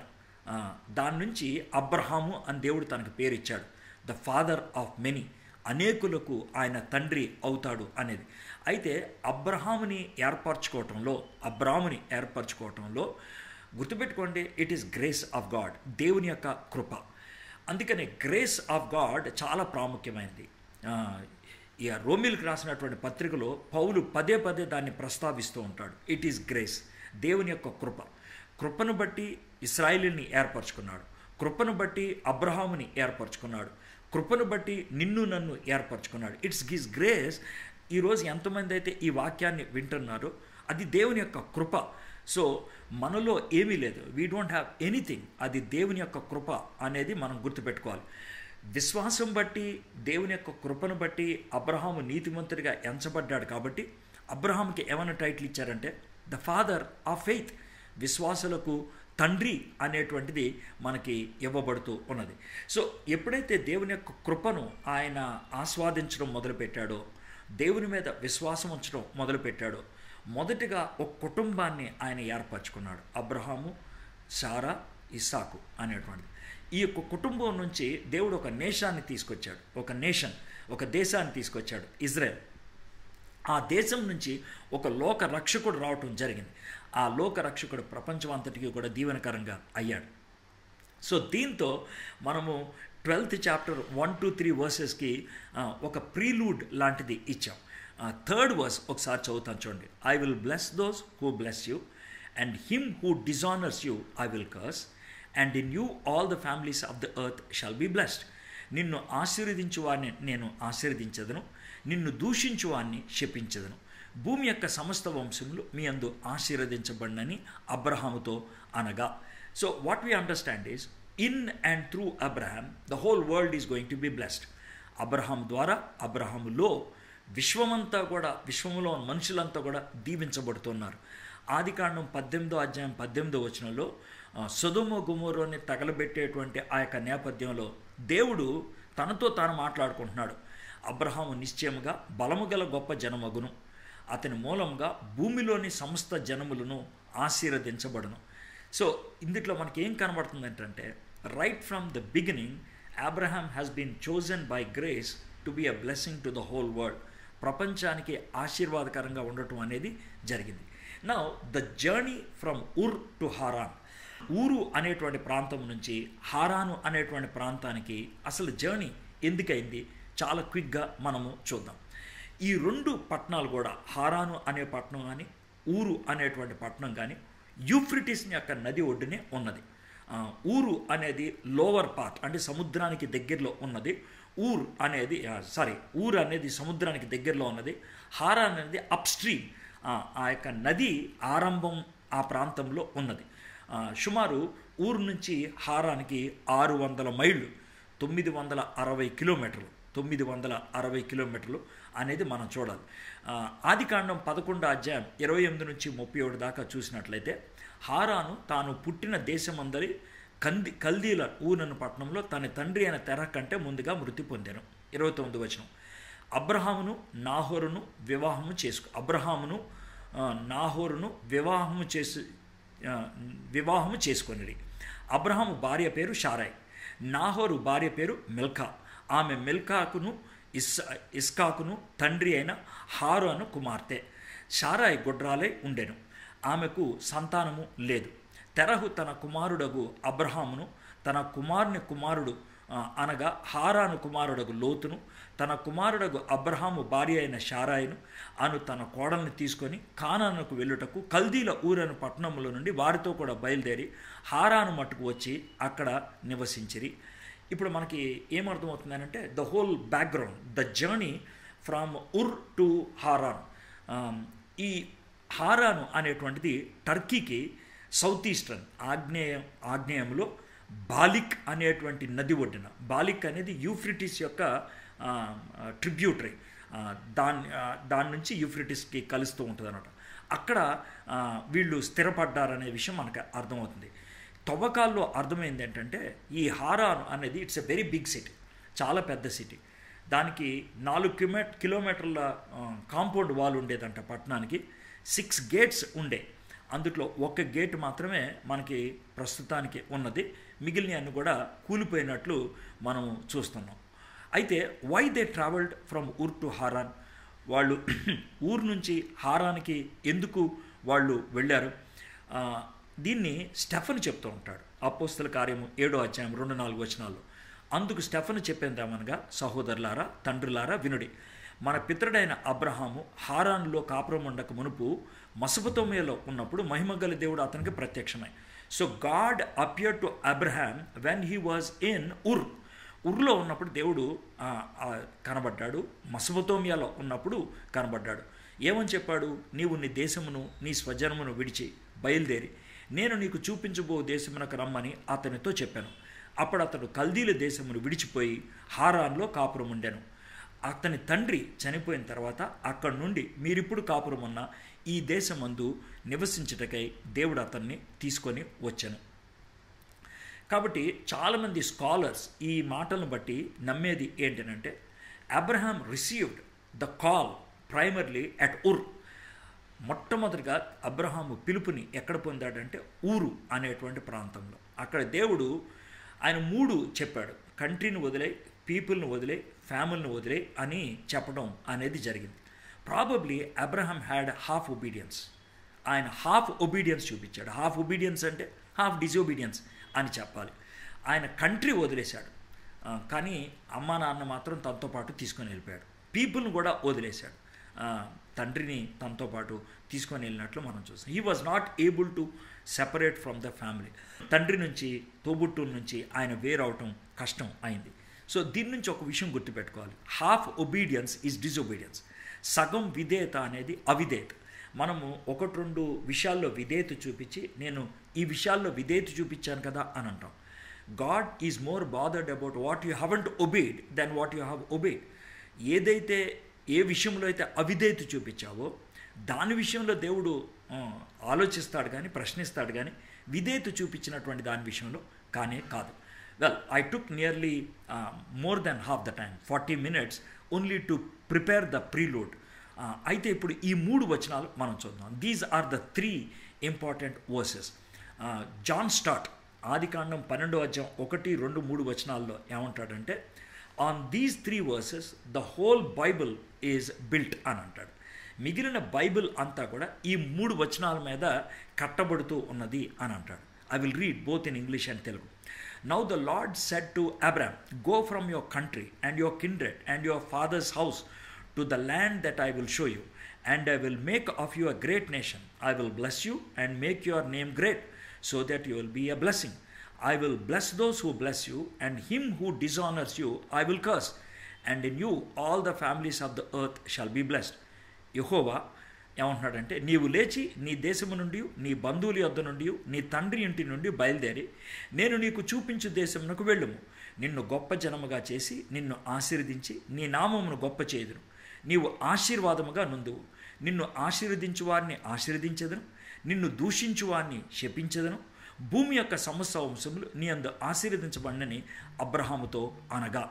ఆ, దాని నుంచి అబ్రహాము అని దేవుడు తనకు పేరు ఇచ్చాడు ద ఫాదర్ ఆఫ్ మెనీ అనేకులకు ఆయన తండ్రి అవుతాడు అనేది అయితే అబ్రహాముని ఏర్పరచుకోవటంలో అబ్రాముని ఏర్పరచుకోవటంలో గుర్తుపెట్టుకోండి it is grace of God దేవుని యొక్క కృప అందుకని గ్రేస్ ఆఫ్ గాడ్ చాలా ప్రాముఖ్యమైనది ఆ, ఈ రోమిల్కి రాసినటువంటి పత్రికలో పౌలు పదే పదే దాన్ని ప్రస్తావిస్తూ ఉంటాడు ఇట్ ఈస్ గ్రేస్ దేవుని యొక్క కృప కృపను బట్టి ఇస్రాయిలీని ఏర్పరచుకున్నాడు కృపను బట్టి అబ్రహాముని ఏర్పరచుకున్నాడు కృపను బట్టి నిన్ను నన్ను ఏర్పరచుకున్నాడు ఇట్స్ గిస్ గ్రేస్ ఈరోజు ఎంతమంది అయితే ఈ వాక్యాన్ని వింటున్నారో అది దేవుని యొక్క కృప సో మనలో ఏమీ లేదు వీ డోంట్ హ్యావ్ ఎనీథింగ్ అది దేవుని యొక్క కృప అనేది మనం గుర్తుపెట్టుకోవాలి విశ్వాసం బట్టి దేవుని యొక్క కృపను బట్టి అబ్రహాము నీతిమంతుడిగా ఎంచబడ్డాడు కాబట్టి అబ్రహాంకి ఏమైనా టైటిల్ ఇచ్చారంటే ద ఫాదర్ ఆఫ్ ఫెయిత్ విశ్వాసులకు తండ్రి అనేటువంటిది మనకి ఇవ్వబడుతూ ఉన్నది సో ఎప్పుడైతే దేవుని యొక్క కృపను ఆయన ఆస్వాదించడం మొదలుపెట్టాడో దేవుని మీద విశ్వాసం ఉంచడం మొదలుపెట్టాడో మొదటిగా ఒక కుటుంబాన్ని ఆయన ఏర్పరచుకున్నాడు అబ్రహాము సారా ఇస్సాకు అనేటువంటిది ఈ యొక్క కుటుంబం నుంచి దేవుడు ఒక నేషాన్ని తీసుకొచ్చాడు ఒక నేషన్ ఒక దేశాన్ని తీసుకొచ్చాడు ఇజ్రాయెల్ ఆ దేశం నుంచి ఒక లోక రక్షకుడు రావటం జరిగింది ఆ లోక రక్షకుడు ప్రపంచం అంతటికి కూడా దీవెనకరంగా అయ్యాడు సో దీంతో మనము twelfth chapter one two three వర్సెస్కి ఒక ప్రీలూడ్ లాంటిది ఇచ్చాం థర్డ్ వర్స్ ఒకసారి చదువుతాను చూడండి I will bless those who bless you and him who dishonours you I will curse and in you all the families of the earth shall be blessed నిన్ను ఆశీర్వదించు వారిని నేను ఆశీర్వదించదను నిన్ను దూషించు వారిని శపించదను భూమి యొక్క సమస్త వంశములు మీ అందు ఆశీర్వదించబడినని అబ్రహాముతో అనగా so what we understand is in and through Abraham the whole world is going to be blessed Abraham ద్వారా అబ్రహాములో విశ్వమంతా కూడా విశ్వములో ఉన్న మనుషులంతా కూడా దీవించబడుతున్నారు ఆదికాండం పద్దెనిమిదో అధ్యాయం పద్దెనిమిదో వచనంలో సుధుమ గుమోరోని తగలబెట్టేటువంటి ఆ యొక్క నేపథ్యంలో దేవుడు తనతో తాను మాట్లాడుకుంటున్నాడు అబ్రహాము నిశ్చయముగా బలము గల గొప్ప జనమగును అతని మూలంగా భూమిలోని సమస్త జనములను ఆశీర్వదించబడును సో ఇందులో మనకి ఏం కనబడుతుంది ఏంటంటే right from the beginning Abraham has been chosen by grace to be a blessing to the whole world ప్రపంచానికి ఆశీర్వాదకరంగా ఉండటం అనేది జరిగింది నా the journey from Ur to Haran ఊరు అనేటువంటి ప్రాంతం నుంచి హారాను అనేటువంటి ప్రాంతానికి అసలు జర్నీ ఎందుకైంది చాలా క్విక్గా మనము చూద్దాం ఈ రెండు పట్టణాలు కూడా హారాను అనే పట్టణం కానీ ఊరు అనేటువంటి పట్టణం కానీ యూఫ్రిటిస్ యొక్క నది ఒడ్డునే ఉన్నది ఆ, ఊరు అనేది లోవర్ పార్ట్ అంటే సముద్రానికి దగ్గరలో ఉన్నది ఊర్ అనేది సారీ ఊరు అనేది సముద్రానికి దగ్గరలో ఉన్నది హారాన్ అనేది అప్ స్ట్రీమ్ ఆ యొక్క నది ఆరంభం ఆ ప్రాంతంలో ఉన్నది ఆ, సుమారు ఊరు నుంచి హారానికి ఆరు వందల మైళ్ళు తొమ్మిది వందల అరవై కిలోమీటర్లు తొమ్మిది వందల అరవై కిలోమీటర్లు అనేది మనం చూడాలి ఆ, ఆదికాండం పదకొండు అధ్యాయం ఇరవై ఎనిమిది నుంచి ముప్పై ఏడు దాకా చూసినట్లయితే హారాను తాను పుట్టిన దేశమందరి కంది కల్దీల ఊరను పట్టణంలో తన తండ్రి అయిన తెర కంటే ముందుగా మృతి పొందాను ఇరవై తొమ్మిది వచనం అబ్రహామును నాహోరును వివాహము చేసుకు అబ్రహామును ఆ, నాహోరును వివాహము చేసి ఆ, వివాహము చేసుకొనిడి అబ్రహాము భార్య పేరు షారాయ్ నాహోరు భార్య పేరు మిల్కా ఆమె మిల్కాకును ఇస్ ఇస్కాకును తండ్రి అయిన హారు అను కుమార్తె షారాయ్ గుడ్రాలై ఉండెను ఆమెకు సంతానము లేదు తెరహు తన కుమారుడగు అబ్రహామును తన కుమారుని కుమారుడు ఆ, అనగా హారాను కుమారుడగు లోతును తన కుమారుడగు అబ్రహాము భార్య అయిన షారాయిను అను తన కోడల్ని తీసుకొని కానానుకు వెళ్ళుటకు కల్దీల ఊరను పట్టణంలో నుండి వారితో కూడా బయలుదేరి హారాను మట్టుకు వచ్చి అక్కడ నివసించిరి ఇప్పుడు మనకి ఏమర్థమవుతుందనంటే the whole background the journey from Ur to Haran um, ఈ హారాను అనేటువంటిది టర్కీకి సౌత్ ఈస్టర్న్ ఆగ్నేయ ఆగ్నేయంలో బాలిక్ అనేటువంటి నది ఒడ్డున బాలిక్ అనేది యూఫ్రిటిస్ యొక్క ట్రిబ్యూటరీ దాని ఆ, దాని నుంచి యూఫ్రిటిస్కి కలుస్తూ ఉంటుంది అనమాట అక్కడ ఆ, వీళ్ళు స్థిరపడ్డారనే విషయం మనకు అర్థమవుతుంది తవ్వకాల్లో అర్థమైంది ఏంటంటే ఈ హారాన్ అనేది it's a very big city చాలా పెద్ద సిటీ దానికి నాలుగు కిలో కిలోమీటర్ల కాంపౌండ్ వాల్ ఉండేదంట పట్టణానికి సిక్స్ గేట్స్ ఉండే అందుట్లో ఒక గేట్ మాత్రమే మనకి ప్రస్తుతానికి ఉన్నది మిగిలిన అన్ని కూడా కూలిపోయినట్లు మనం చూస్తున్నాం అయితే why they travelled from Ur to Haran వాళ్ళు ఊరు నుంచి హారానికి ఎందుకు వాళ్ళు వెళ్ళారు ఆ, దీన్ని స్టెఫన్ చెప్తూ ఉంటాడు అపోస్తల కార్యము ఏడో అధ్యాయం రెండు నాలుగు వచనాల్లో అందుకు స్టెఫన్ చెప్పేందామనగా సహోదరులారా తండ్రులారా వినుడి మన పితరుడైన అబ్రహాము హారాన్లో కాపురం ఉండక మునుపు మసపతోమేలో ఉన్నప్పుడు మహిమగల దేవుడు అతనికి ప్రత్యక్షమై so God appear to Abraham when he was in Ur ఉర్లో ఉన్నప్పుడు దేవుడు ఆ, ఆ, కనబడ్డాడు మసపతోమియాలో ఉన్నప్పుడు కనబడ్డాడు ఏమని చెప్పాడు నీవు నీ దేశమును నీ స్వజనమును విడిచి బయలుదేరి నేను నీకు చూపించబో దేశమునకు రమ్మని అతనితో చెప్పాను అప్పుడు అతడు కల్దీల దేశమును విడిచిపోయి హారాన్లో కాపురం ఉండాను అతని తండ్రి చనిపోయిన తర్వాత అక్కడి నుండి మీరిప్పుడు కాపురం ఉన్న ఈ దేశమందు నివసించుటకై దేవుడు అతన్ని తీసుకొని వచ్చాను కాబట్టి చాలామంది స్కాలర్స్ ఈ మాటలను బట్టి నమ్మేది ఏంటంటే Abraham received the call primarily at Ur మొట్టమొదటిగా అబ్రహాము పిలుపుని ఎక్కడ పొందాడంటే ఊరు అనేటువంటి ప్రాంతంలో అక్కడ దేవుడు ఆయన మూడు చెప్పాడు కంట్రీని వదిలే పీపుల్ని వదిలే ఫ్యామిలీని వదిలే అని చెప్పడం అనేది జరిగింది probably Abraham had half obedience ఆయన హాఫ్ ఒబీడియన్స్ చూపించాడు హాఫ్ ఒబీడియన్స్ అంటే హాఫ్ డిజొబీడియన్స్ అని చెప్పాలి ఆయన కంట్రీ వదిలేశాడు ఆ, కానీ అమ్మా నాన్న మాత్రం తనతో పాటు తీసుకొని వెళ్ళిపోయాడు పీపుల్ని కూడా వదిలేశాడు ఆ, తండ్రిని తనతో పాటు తీసుకొని వెళ్ళినట్లు మనం చూస్తాం he was not able to separate from the family తండ్రి నుంచి తోబుట్టుల నుంచి ఆయన వేరవటం కష్టం అయింది సో దీని నుంచి ఒక విషయం గుర్తుపెట్టుకోవాలి హాఫ్ ఒబీడియన్స్ ఈజ్ డిజొబీడియన్స్ సగం విధేయత అనేది అవిధేయత మనము ఒకటి రెండు విషయాల్లో విధేయత చూపించి నేను ఈ విషయాల్లో విధేయత చూపించాను కదా అని అంటాం God is more bothered about what you haven't obeyed than what you have obeyed ఏదైతే ఏ విషయంలో అయితే అవిధేయత చూపించావో దాని విషయంలో దేవుడు ఆ, ఆలోచిస్తాడు కానీ ప్రశ్నిస్తాడు కానీ విధేయత చూపించినటువంటి దాని విషయంలో కానే కాదు well I took nearly more than half the time forty minutes only to prepare the prelude అయితే ఇప్పుడు ఈ మూడు వచనాలు మనం చూద్దాం these are the three important verses John Stott ఆదికాండం పన్నెండో అధ్యాయం ఒకటి రెండు మూడు వచనాల్లో ఏమంటాడంటే on these three verses the whole Bible is built అని అంటాడు మిగిలిన బైబిల్ అంతా కూడా ఈ మూడు వచనాల మీద కట్టబడుతూ ఉన్నది అని అంటాడు I will read both in English and Telugu now the Lord said to Abram go from your country and your kindred and your father's house to the land that I will show you and I will make of you a great nation I will bless you and make your name great so that you will be a blessing. I will bless those who bless you, and him who dishonors you, I will curse. And in you all the families of the earth shall be blessed. యహోవా ఏమంటున్నాడంటే నీవు లేచి నీ దేశము నుండి నీ బంధువుల యొద్ద నుండి నీ తండ్రి ఇంటి నుండి బయలుదేరి నేను నీకు చూపించు దేశమునకు వెళ్ళుము నిన్ను గొప్ప జనముగా చేసి నిన్ను ఆశీర్వదించి నీ నామమును గొప్ప చేయుదును నీవు ఆశీర్వాదముగా నుందువు నిన్ను ఆశీర్వదించు వారిని ఆశీర్వదించదను నిన్ను దూషించు వారిని శపించదను భూమి యొక్క సమస్త వంశములు నీ అందు ఆశీర్వదించబడినని అబ్రహాముతో అనగా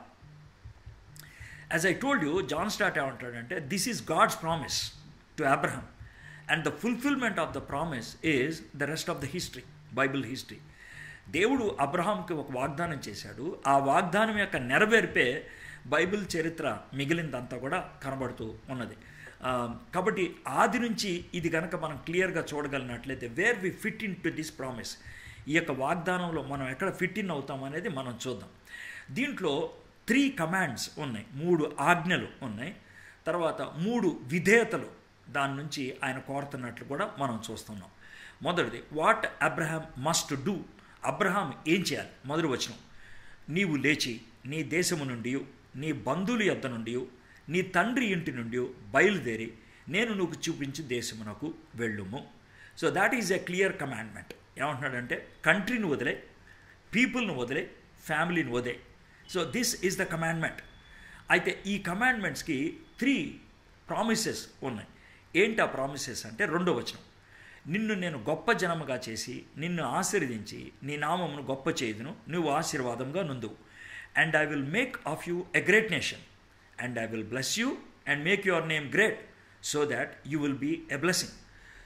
as I told you John Stott ఏమంటాడంటే this is God's promise to Abraham and the fulfilment of the promise is the rest of the history Bible history దేవుడు అబ్రహాంకి ఒక వాగ్దానం చేశాడు ఆ వాగ్దానం యొక్క నెరవేర్పే బైబిల్ చరిత్ర మిగిలిందంతా కూడా కనబడుతూ ఉన్నది ఆ, కాబట్టి ఆది నుంచి ఇది కనుక మనం క్లియర్గా చూడగలిగినట్లయితే where we fit into this promise ఈ యొక్క వాగ్దానంలో మనం ఎక్కడ ఫిట్ ఇన్ అవుతాం అనేది మనం చూద్దాం దీంట్లో త్రీ కమాండ్స్ ఉన్నాయి మూడు ఆజ్ఞలు ఉన్నాయి తర్వాత మూడు విధేయతలు దాని నుంచి ఆయన కోరుతున్నట్లు కూడా మనం చూస్తున్నాం మొదటిది what Abraham must do Abraham ఏం చేయాలి మొదటి వచనం నీవు లేచి నీ దేశము నుండి నీ బంధువుల యొద్ద నుండి నీ తండ్రి ఇంటి నుండి బయలుదేరి నేను నువ్వు చూపించు దేశమునకు వెళ్ళుము so that is a clear commandment ఏమంటున్నాడంటే కంట్రీని వదిలే పీపుల్ని వదిలే ఫ్యామిలీని వదిలే so this is the commandment అయితే ఈ కమాండ్మెంట్స్కి త్రీ ప్రామిసెస్ ఉన్నాయి ఏంటి ఆ ప్రామిసెస్ అంటే రెండో వచనం నిన్ను నేను గొప్ప జనముగా చేసి నిన్ను ఆశీర్వదించి నీ నామమును గొప్ప చేయుదును నువ్వు ఆశీర్వాదంగా నుందువు and I will make of you a great nation and I will bless you and make your name great so that you will be a blessing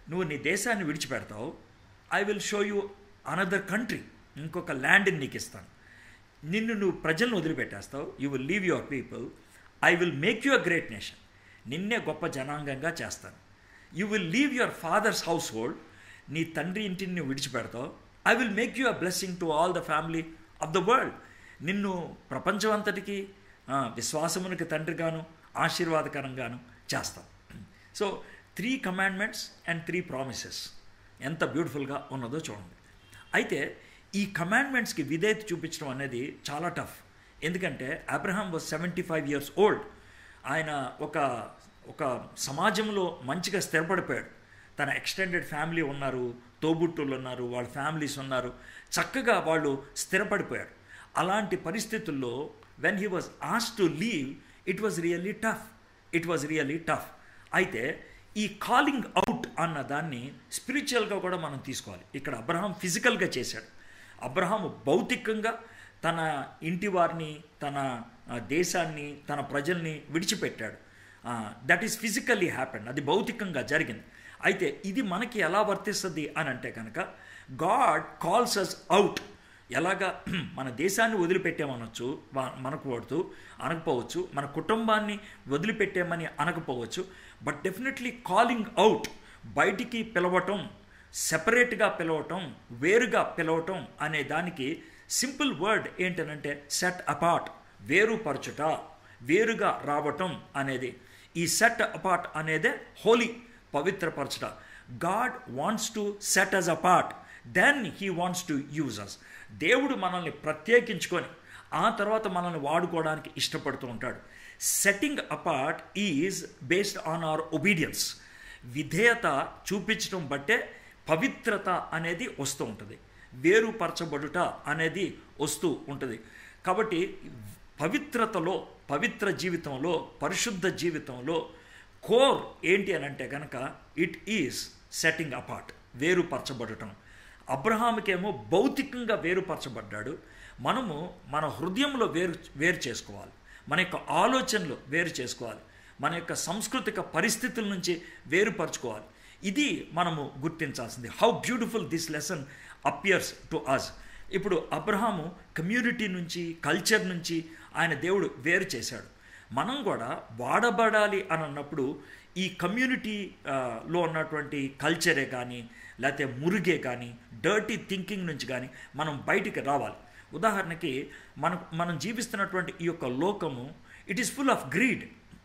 నువ్వు నీ దేశాన్ని విడిచిపెడతావు I will show you another country ఇంకొక ల్యాండ్ని నీకు ఇస్తాను నిన్ను నువ్వు ప్రజలను వదిలిపెట్టేస్తావు you will leave your people I will make you a great nation నిన్నే గొప్ప జనాంగంగా చేస్తాను you will leave your father's house household నీ తండ్రి ఇంటిని నువ్వు విడిచిపెడతావు I will make you a blessing to all the family of the world నిన్ను ప్రపంచం అంతటికి విశ్వాసమునికి తండ్రిగాను ఆశీర్వాదకరంగాను చేస్తాం so three commandments and three promises ఎంత బ్యూటిఫుల్గా ఉన్నదో చూడండి అయితే ఈ కమాండ్మెంట్స్కి విధేయత చూపించడం అనేది చాలా టఫ్ ఎందుకంటే Abraham was seventy five years old ఆయన ఒక ఒక సమాజంలో మంచిగా స్థిరపడిపోయాడు తన ఎక్స్టెండెడ్ ఫ్యామిలీ ఉన్నారు తోబుట్టులు ఉన్నారు వాళ్ళ ఫ్యామిలీస్ ఉన్నారు చక్కగా వాళ్ళు స్థిరపడిపోయారు అలాంటి పరిస్థితుల్లో వెన్ హీ వాజ్ ఆస్ to leave it was really tough it was really tough అయితే ఈ కాలింగ్ అవుట్ అన్న దాన్ని స్పిరిచువల్గా కూడా మనం తీసుకోవాలి ఇక్కడ అబ్రహాం ఫిజికల్గా చేశాడు అబ్రహాం భౌతికంగా తన ఇంటి వారిని తన దేశాన్ని తన ప్రజల్ని విడిచిపెట్టాడు దట్ ఈస్ ఫిజికల్లీ హ్యాపెన్ అది భౌతికంగా జరిగింది అయితే ఇది మనకి ఎలా వర్తిస్తుంది అని అంటే కనుక గాడ్ కాల్స్ అస్ అవుట్ ఎలాగా మన దేశాన్ని వదిలిపెట్టామనొచ్చు మనకు పడుతూ అనకపోవచ్చు మన కుటుంబాన్ని వదిలిపెట్టామని అనకపోవచ్చు బట్ డెఫినెట్లీ కాలింగ్ అవుట్ బయటికి పిలవటం సెపరేట్గా పిలవటం వేరుగా పిలవటం అనే దానికి సింపుల్ వర్డ్ ఏంటనంటే సెట్ అపార్ట్ వేరుపరచుట వేరుగా రావటం అనేది ఈ సెట్ అపార్ట్ అనేదే హోలీ పవిత్రపరచుట God wants to set us apart then he wants to use us దేవుడు మనల్ని ప్రత్యేకించుకొని ఆ తర్వాత మనల్ని వాడుకోవడానికి ఇష్టపడుతూ ఉంటాడు setting apart is based on our obedience విధేయత చూపించడం బట్టే పవిత్రత అనేది వస్తూ ఉంటుంది వేరుపరచబడుట అనేది వస్తూ ఉంటుంది కాబట్టి పవిత్రతలో పవిత్ర జీవితంలో పరిశుద్ధ జీవితంలో కోర్ ఏంటి అని అంటే కనుక ఇట్ ఈస్ సెట్టింగ్ అపార్ట్ వేరుపరచబడటం అబ్రహాముకేమో భౌతికంగా వేరుపరచబడ్డాడు మనము మన హృదయంలో వేరు వేరు చేసుకోవాలి మన యొక్క ఆలోచనలు వేరు చేసుకోవాలి మన యొక్క సాంస్కృతిక పరిస్థితుల నుంచి వేరుపరచుకోవాలి ఇది మనము గుర్తించాల్సింది how beautiful this lesson appears to us ఇప్పుడు అబ్రహాము కమ్యూనిటీ నుంచి కల్చర్ నుంచి ఆయన దేవుడు వేరు చేశాడు మనం కూడా వాడబడాలి అని అన్నప్పుడు ఈ కమ్యూనిటీలో ఉన్నటువంటి కల్చరే కానీ లేకపోతే మురుగే కానీ డర్టీ థింకింగ్ నుంచి కానీ మనం బయటికి రావాలి ఉదాహరణకి మనం మనం జీవిస్తున్నటువంటి ఈ యొక్క లోకము it is full of greed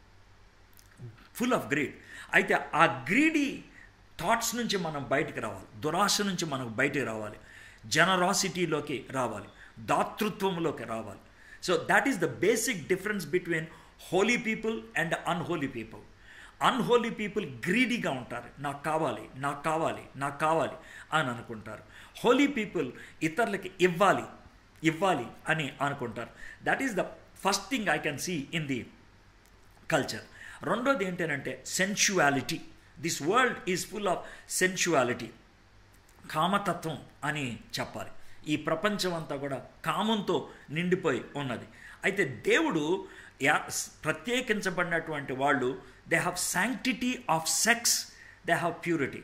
full of greed అయితే ఆ గ్రీడీ థాట్స్ నుంచి మనం బయటికి రావాలి దురాశ నుంచి మనం బయటికి రావాలి జనరాసిటీలోకి రావాలి దాతృత్వంలోకి రావాలి so that is the basic difference between holy people and unholy people unholy people గ్రీడీగా ఉంటారు నాకు కావాలి నాకు కావాలి నాకు కావాలి అని అనుకుంటారు హోలీ పీపుల్ ఇతరులకి ఇవ్వాలి ఇవ్వాలి అని అనుకుంటారు that is the first thing I can see in the culture రెండోది ఏంటంటే sensuality this world is full of sensuality కామతత్వం అని చెప్పాలి ఈ ప్రపంచం అంతా కూడా కామంతో నిండిపోయి ఉన్నది అయితే దేవుడు యా ప్రత్యేకించబడినటువంటి వాళ్ళు they have sanctity of sex they have purity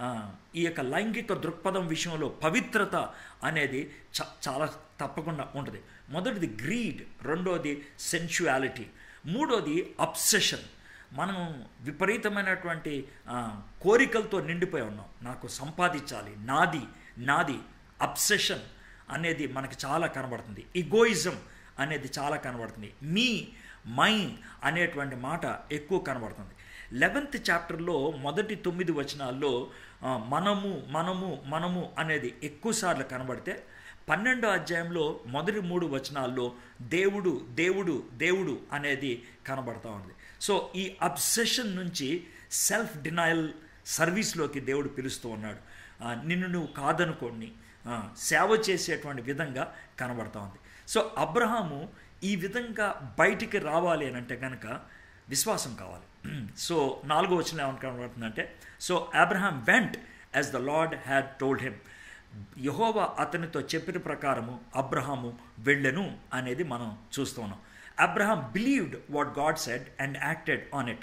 ఈ యొక్క లైంగిక దృక్పథం విషయంలో పవిత్రత అనేది చ చాలా తప్పకుండా ఉంటుంది మొదటిది గ్రీడ్ రెండోది సెన్షువాలిటీ మూడోది అబ్సెషన్ మనం విపరీతమైనటువంటి కోరికలతో నిండిపోయి ఉన్నాం నాకు సంపాదించాలి నాది నాది అబ్సెషన్ అనేది మనకి చాలా కనబడుతుంది ఇగోయిజం అనేది చాలా కనబడుతుంది మీ మై అనేటువంటి మాట ఎక్కువ కనబడుతుంది లెవెన్త్ చాప్టర్లో మొదటి తొమ్మిది వచనాల్లో మనము మనము మనము అనేది ఎక్కువసార్లు కనబడితే పన్నెండో అధ్యాయంలో మొదటి మూడు వచనాల్లో దేవుడు దేవుడు దేవుడు అనేది కనబడతా ఉంది సో ఈ అబ్సెషన్ నుంచి సెల్ఫ్ డినయల్ సర్వీస్లోకి దేవుడు పిలుస్తూ ఉన్నాడు నిన్ను నువ్వు కాదనుకోండి సేవ చేసేటువంటి విధంగా కనబడతా ఉంది సో అబ్రహాము ఈ విధంగా బయటికి రావాలి అని అంటే కనుక విశ్వాసం కావాలి సో నాలుగో వచ్చిన ఏమని కనబడుతుందంటే so Abraham went as the Lord had told him యహోవా అతనితో చెప్పిన ప్రకారము అబ్రహాము వెళ్ళెను అనేది మనం చూస్తున్నాం Abraham believed what God said and acted on it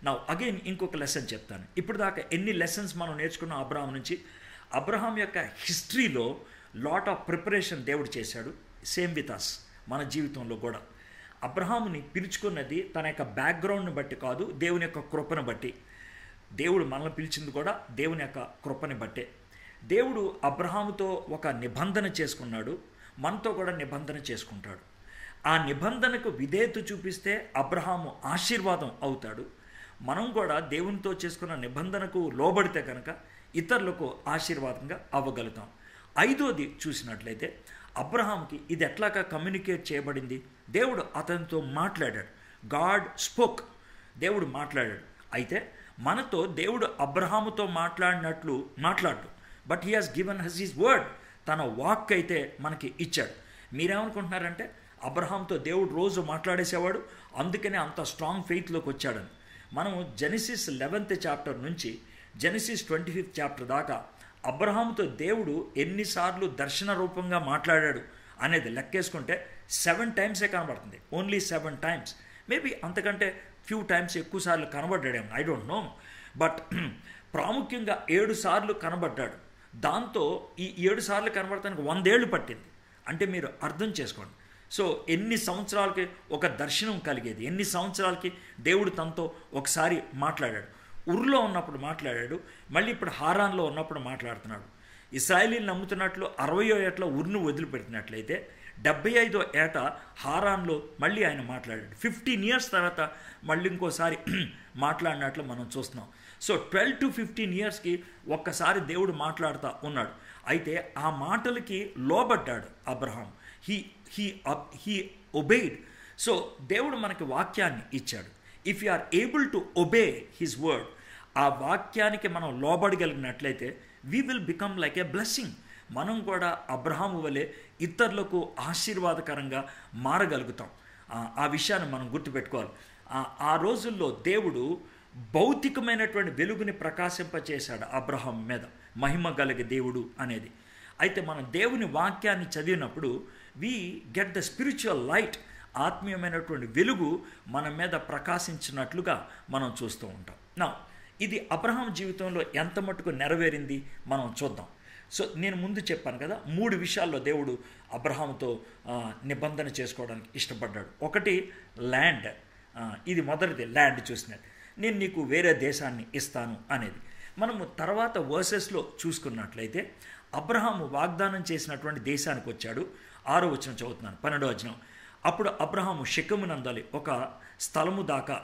నా అగైన్ ఇంకొక లెసన్ చెప్తాను ఇప్పుడు దాకా ఎన్ని లెసన్స్ మనం నేర్చుకున్నాం అబ్రహాం నుంచి అబ్రహాం యొక్క హిస్టరీలో లాట్ ఆఫ్ ప్రిపరేషన్ దేవుడు చేశాడు సేమ్ విత్ అస్ మన జీవితంలో కూడా అబ్రహాముని పిలుచుకున్నది తన యొక్క బ్యాక్గ్రౌండ్ని బట్టి కాదు దేవుని యొక్క కృపను బట్టి దేవుడు మనల్ని పిలిచింది కూడా దేవుని యొక్క కృపని బట్టే దేవుడు అబ్రహాముతో ఒక నిబంధన చేసుకున్నాడు మనతో కూడా నిబంధన చేసుకుంటాడు ఆ నిబంధనకు విధేయత చూపిస్తే అబ్రహాము ఆశీర్వాదం అవుతాడు మనం కూడా దేవునితో చేసుకున్న నిబంధనకు లోబడితే కనుక ఇతరులకు ఆశీర్వాదంగా అవ్వగలుగుతాం ఐదోది చూసినట్లయితే అబ్రహాంకి ఇది ఎట్లాగా కమ్యూనికేట్ చేయబడింది దేవుడు అతనితో మాట్లాడాడు గాడ్ స్పోక్ దేవుడు మాట్లాడాడు అయితే మనతో దేవుడు అబ్రహాముతో మాట్లాడినట్లు మాట్లాడు but he has given us his word తన వాక్ అయితే మనకి ఇచ్చాడు మీరేమనుకుంటున్నారంటే అబ్రహాంతో దేవుడు రోజు మాట్లాడేసేవాడు అందుకనే అంత స్ట్రాంగ్ ఫెయిత్లోకి వచ్చాడని మనము జెనిసిస్ లెవెన్త్ చాప్టర్ నుంచి జెనిసిస్ ట్వంటీ ఫిఫ్త్ చాప్టర్ దాకా అబ్రహాంతో దేవుడు ఎన్నిసార్లు దర్శన రూపంగా మాట్లాడాడు అనేది లెక్కేసుకుంటే సెవెన్ టైమ్సే కనబడుతుంది ఓన్లీ సెవెన్ టైమ్స్ మేబీ అంతకంటే ఫ్యూ టైమ్స్ ఎక్కువ సార్లు కనబడ్డాడేమో ఐ డోంట్ నో బట్ ప్రాముఖ్యంగా ఏడు సార్లు కనబడ్డాడు దాంతో ఈ ఏడు సార్లు కనబడటానికి వందేళ్లు పట్టింది అంటే మీరు అర్థం చేసుకోండి సో ఎన్ని సంవత్సరాలకి ఒక దర్శనం కలిగేది ఎన్ని సంవత్సరాలకి దేవుడు తనతో ఒకసారి మాట్లాడాడు ఉర్లో ఉన్నప్పుడు మాట్లాడాడు మళ్ళీ ఇప్పుడు హారాన్లో ఉన్నప్పుడు మాట్లాడుతున్నాడు ఇస్రాయలీలు నమ్ముతున్నట్లు అరవయో ఏట్ల ఉర్ను వదిలిపెట్టినట్లయితే డెబ్బై ఐదో ఏట హారాన్లో మళ్ళీ ఆయన మాట్లాడాడు ఫిఫ్టీన్ ఇయర్స్ తర్వాత మళ్ళీ ఇంకోసారి మాట్లాడినట్లు మనం చూస్తున్నాం సో ట్వెల్వ్ టు ఫిఫ్టీన్ ఇయర్స్కి ఒక్కసారి దేవుడు మాట్లాడుతూ ఉన్నాడు అయితే ఆ మాటలకి లోబడ్డాడు Abraham he he he obeyed so దేవుడు మనకి వాక్యాన్ని ఇచ్చాడు if you are able to obey his word ఆ వాక్యానికి మనం లోబడగలిగినట్లయితే we will become like a blessing మనం కూడా అబ్రహాము వలె ఇతరులకు ఆశీర్వాదకరంగా మారగలుగుతాం ఆ విషయాన్ని మనం గుర్తుపెట్టుకోవాలి ఆ రోజుల్లో దేవుడు భౌతికమైనటువంటి వెలుగుని ప్రకాశింపచేశాడు అబ్రహాం మీద మహిమ కలిగే దేవుడు అనేది అయితే మనం దేవుని వాక్యాన్ని చదివినప్పుడు we get the spiritual light ఆత్మీయమైనటువంటి వెలుగు మన మీద ప్రకాశించినట్లుగా మనం చూస్తూ ఉంటాం నా ఇది అబ్రహాం జీవితంలో ఎంత మటుకు నెరవేరింది మనం చూద్దాం సో నేను ముందు చెప్పాను కదా మూడు విషయాల్లో దేవుడు అబ్రహాంతో నిబంధన చేసుకోవడానికి ఇష్టపడ్డాడు ఒకటి ల్యాండ్ ఇది మొదటిది ల్యాండ్ చూసినట్టు నేను నీకు వేరే దేశాన్ని ఇస్తాను అనేది మనము తర్వాత వర్సెస్లో చూసుకున్నట్లయితే అబ్రహాము వాగ్దానం చేసినటువంటి దేశానికి వచ్చాడు ఆరో వచనం చదువుతున్నాను పన్నెండో వచనం అప్పుడు అబ్రహాము షెకమునందలి ఒక స్థలము దాకా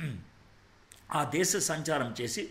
ఆ దేశ సంచారం చేసి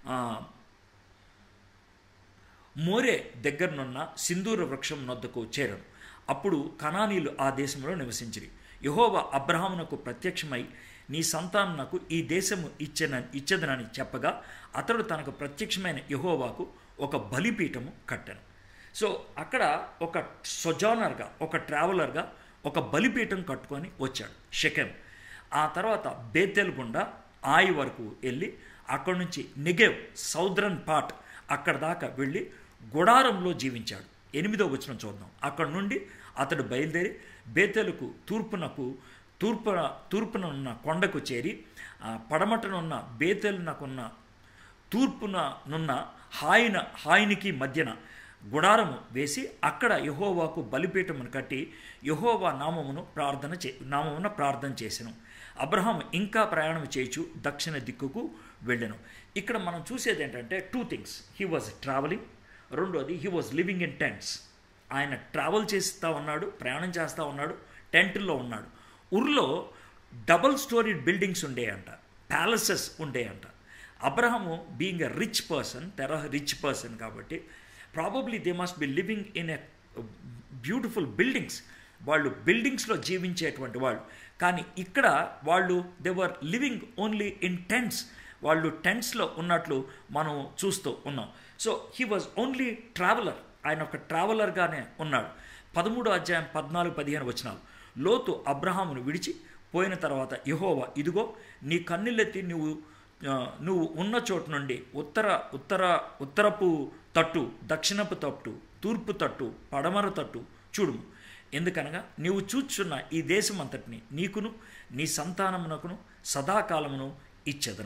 మోరే దగ్గరనున్న సింధూర వృక్షం నొద్దకు చేరను అప్పుడు కణానీలు ఆ దేశంలో నివసించిరి యహోవ అబ్రహామునకు ప్రత్యక్షమై నీ సంతానకు ఈ దేశము ఇచ్చిన ఇచ్చదనని చెప్పగా అతడు తనకు ప్రత్యక్షమైన యహోవాకు ఒక బలిపీఠము కట్టాను సో అక్కడ ఒక సొజానర్గా ఒక ట్రావెలర్గా ఒక బలిపీఠం కట్టుకొని వచ్చాడు షెకెం ఆ తర్వాత బేతెల్ గుండా ఆయి వరకు వెళ్ళి అక్కడి నుంచి నిగెవ్ సౌదరన్ పార్ట్ అక్కడ దాకా వెళ్ళి గుడారంలో జీవించాడు ఎనిమిదో వచనం చూద్దాం అక్కడ నుండి అతడు బయలుదేరి బేతెలకు తూర్పునకు తూర్పున తూర్పున ఉన్న కొండకు చేరి పడమటనున్న బేతెలునకున్న తూర్పుననున్న హాయిన హాయినికి మధ్యన గుడారము వేసి అక్కడ యహోవాకు బలిపీఠమును కట్టి యహోవా నామమును ప్రార్థన చే నామమున ప్రార్థన చేసెను అబ్రహాం ఇంకా ప్రయాణం చేయొచ్చు దక్షిణ దిక్కుకు వెళ్ళాను ఇక్కడ మనం చూసేది ఏంటంటే two things he was travelling రెండోది he was living in tents ఆయన ట్రావెల్ చేస్తూ ఉన్నాడు ప్రయాణం చేస్తూ ఉన్నాడు టెంట్లో ఉన్నాడు ఊర్లో డబల్ స్టోరీడ్ బిల్డింగ్స్ ఉండేయంట ప్యాలెసెస్ ఉండేయంట Abraham being a rich person తెర రిచ్ పర్సన్ కాబట్టి probably they must be living in a beautiful buildings వాళ్ళు బిల్డింగ్స్లో జీవించేటువంటి వాళ్ళు కానీ ఇక్కడ వాళ్ళు they were living only in tents వాళ్ళు టెంట్స్లో ఉన్నట్లు మనం చూస్తూ ఉన్నాం so he was only traveller ఆయన ఒక ట్రావెలర్గానే ఉన్నాడు పదమూడో అధ్యాయం పద్నాలుగు పదిహేను వచనాలు లోతు అబ్రహామును విడిచి పోయిన తర్వాత యహోవా ఇదిగో నీ కన్నులెత్తి నువ్వు నువ్వు ఉన్న చోటు నుండి ఉత్తర ఉత్తర ఉత్తరపు తట్టు దక్షిణపు తట్టు తూర్పు తట్టు పడమర తట్టు చూడుము ఎందుకనగా నీవు చూచున్న ఈ దేశం అంతటిని నీకును నీ సంతానమునకును సదాకాలమును ఇచ్చెదను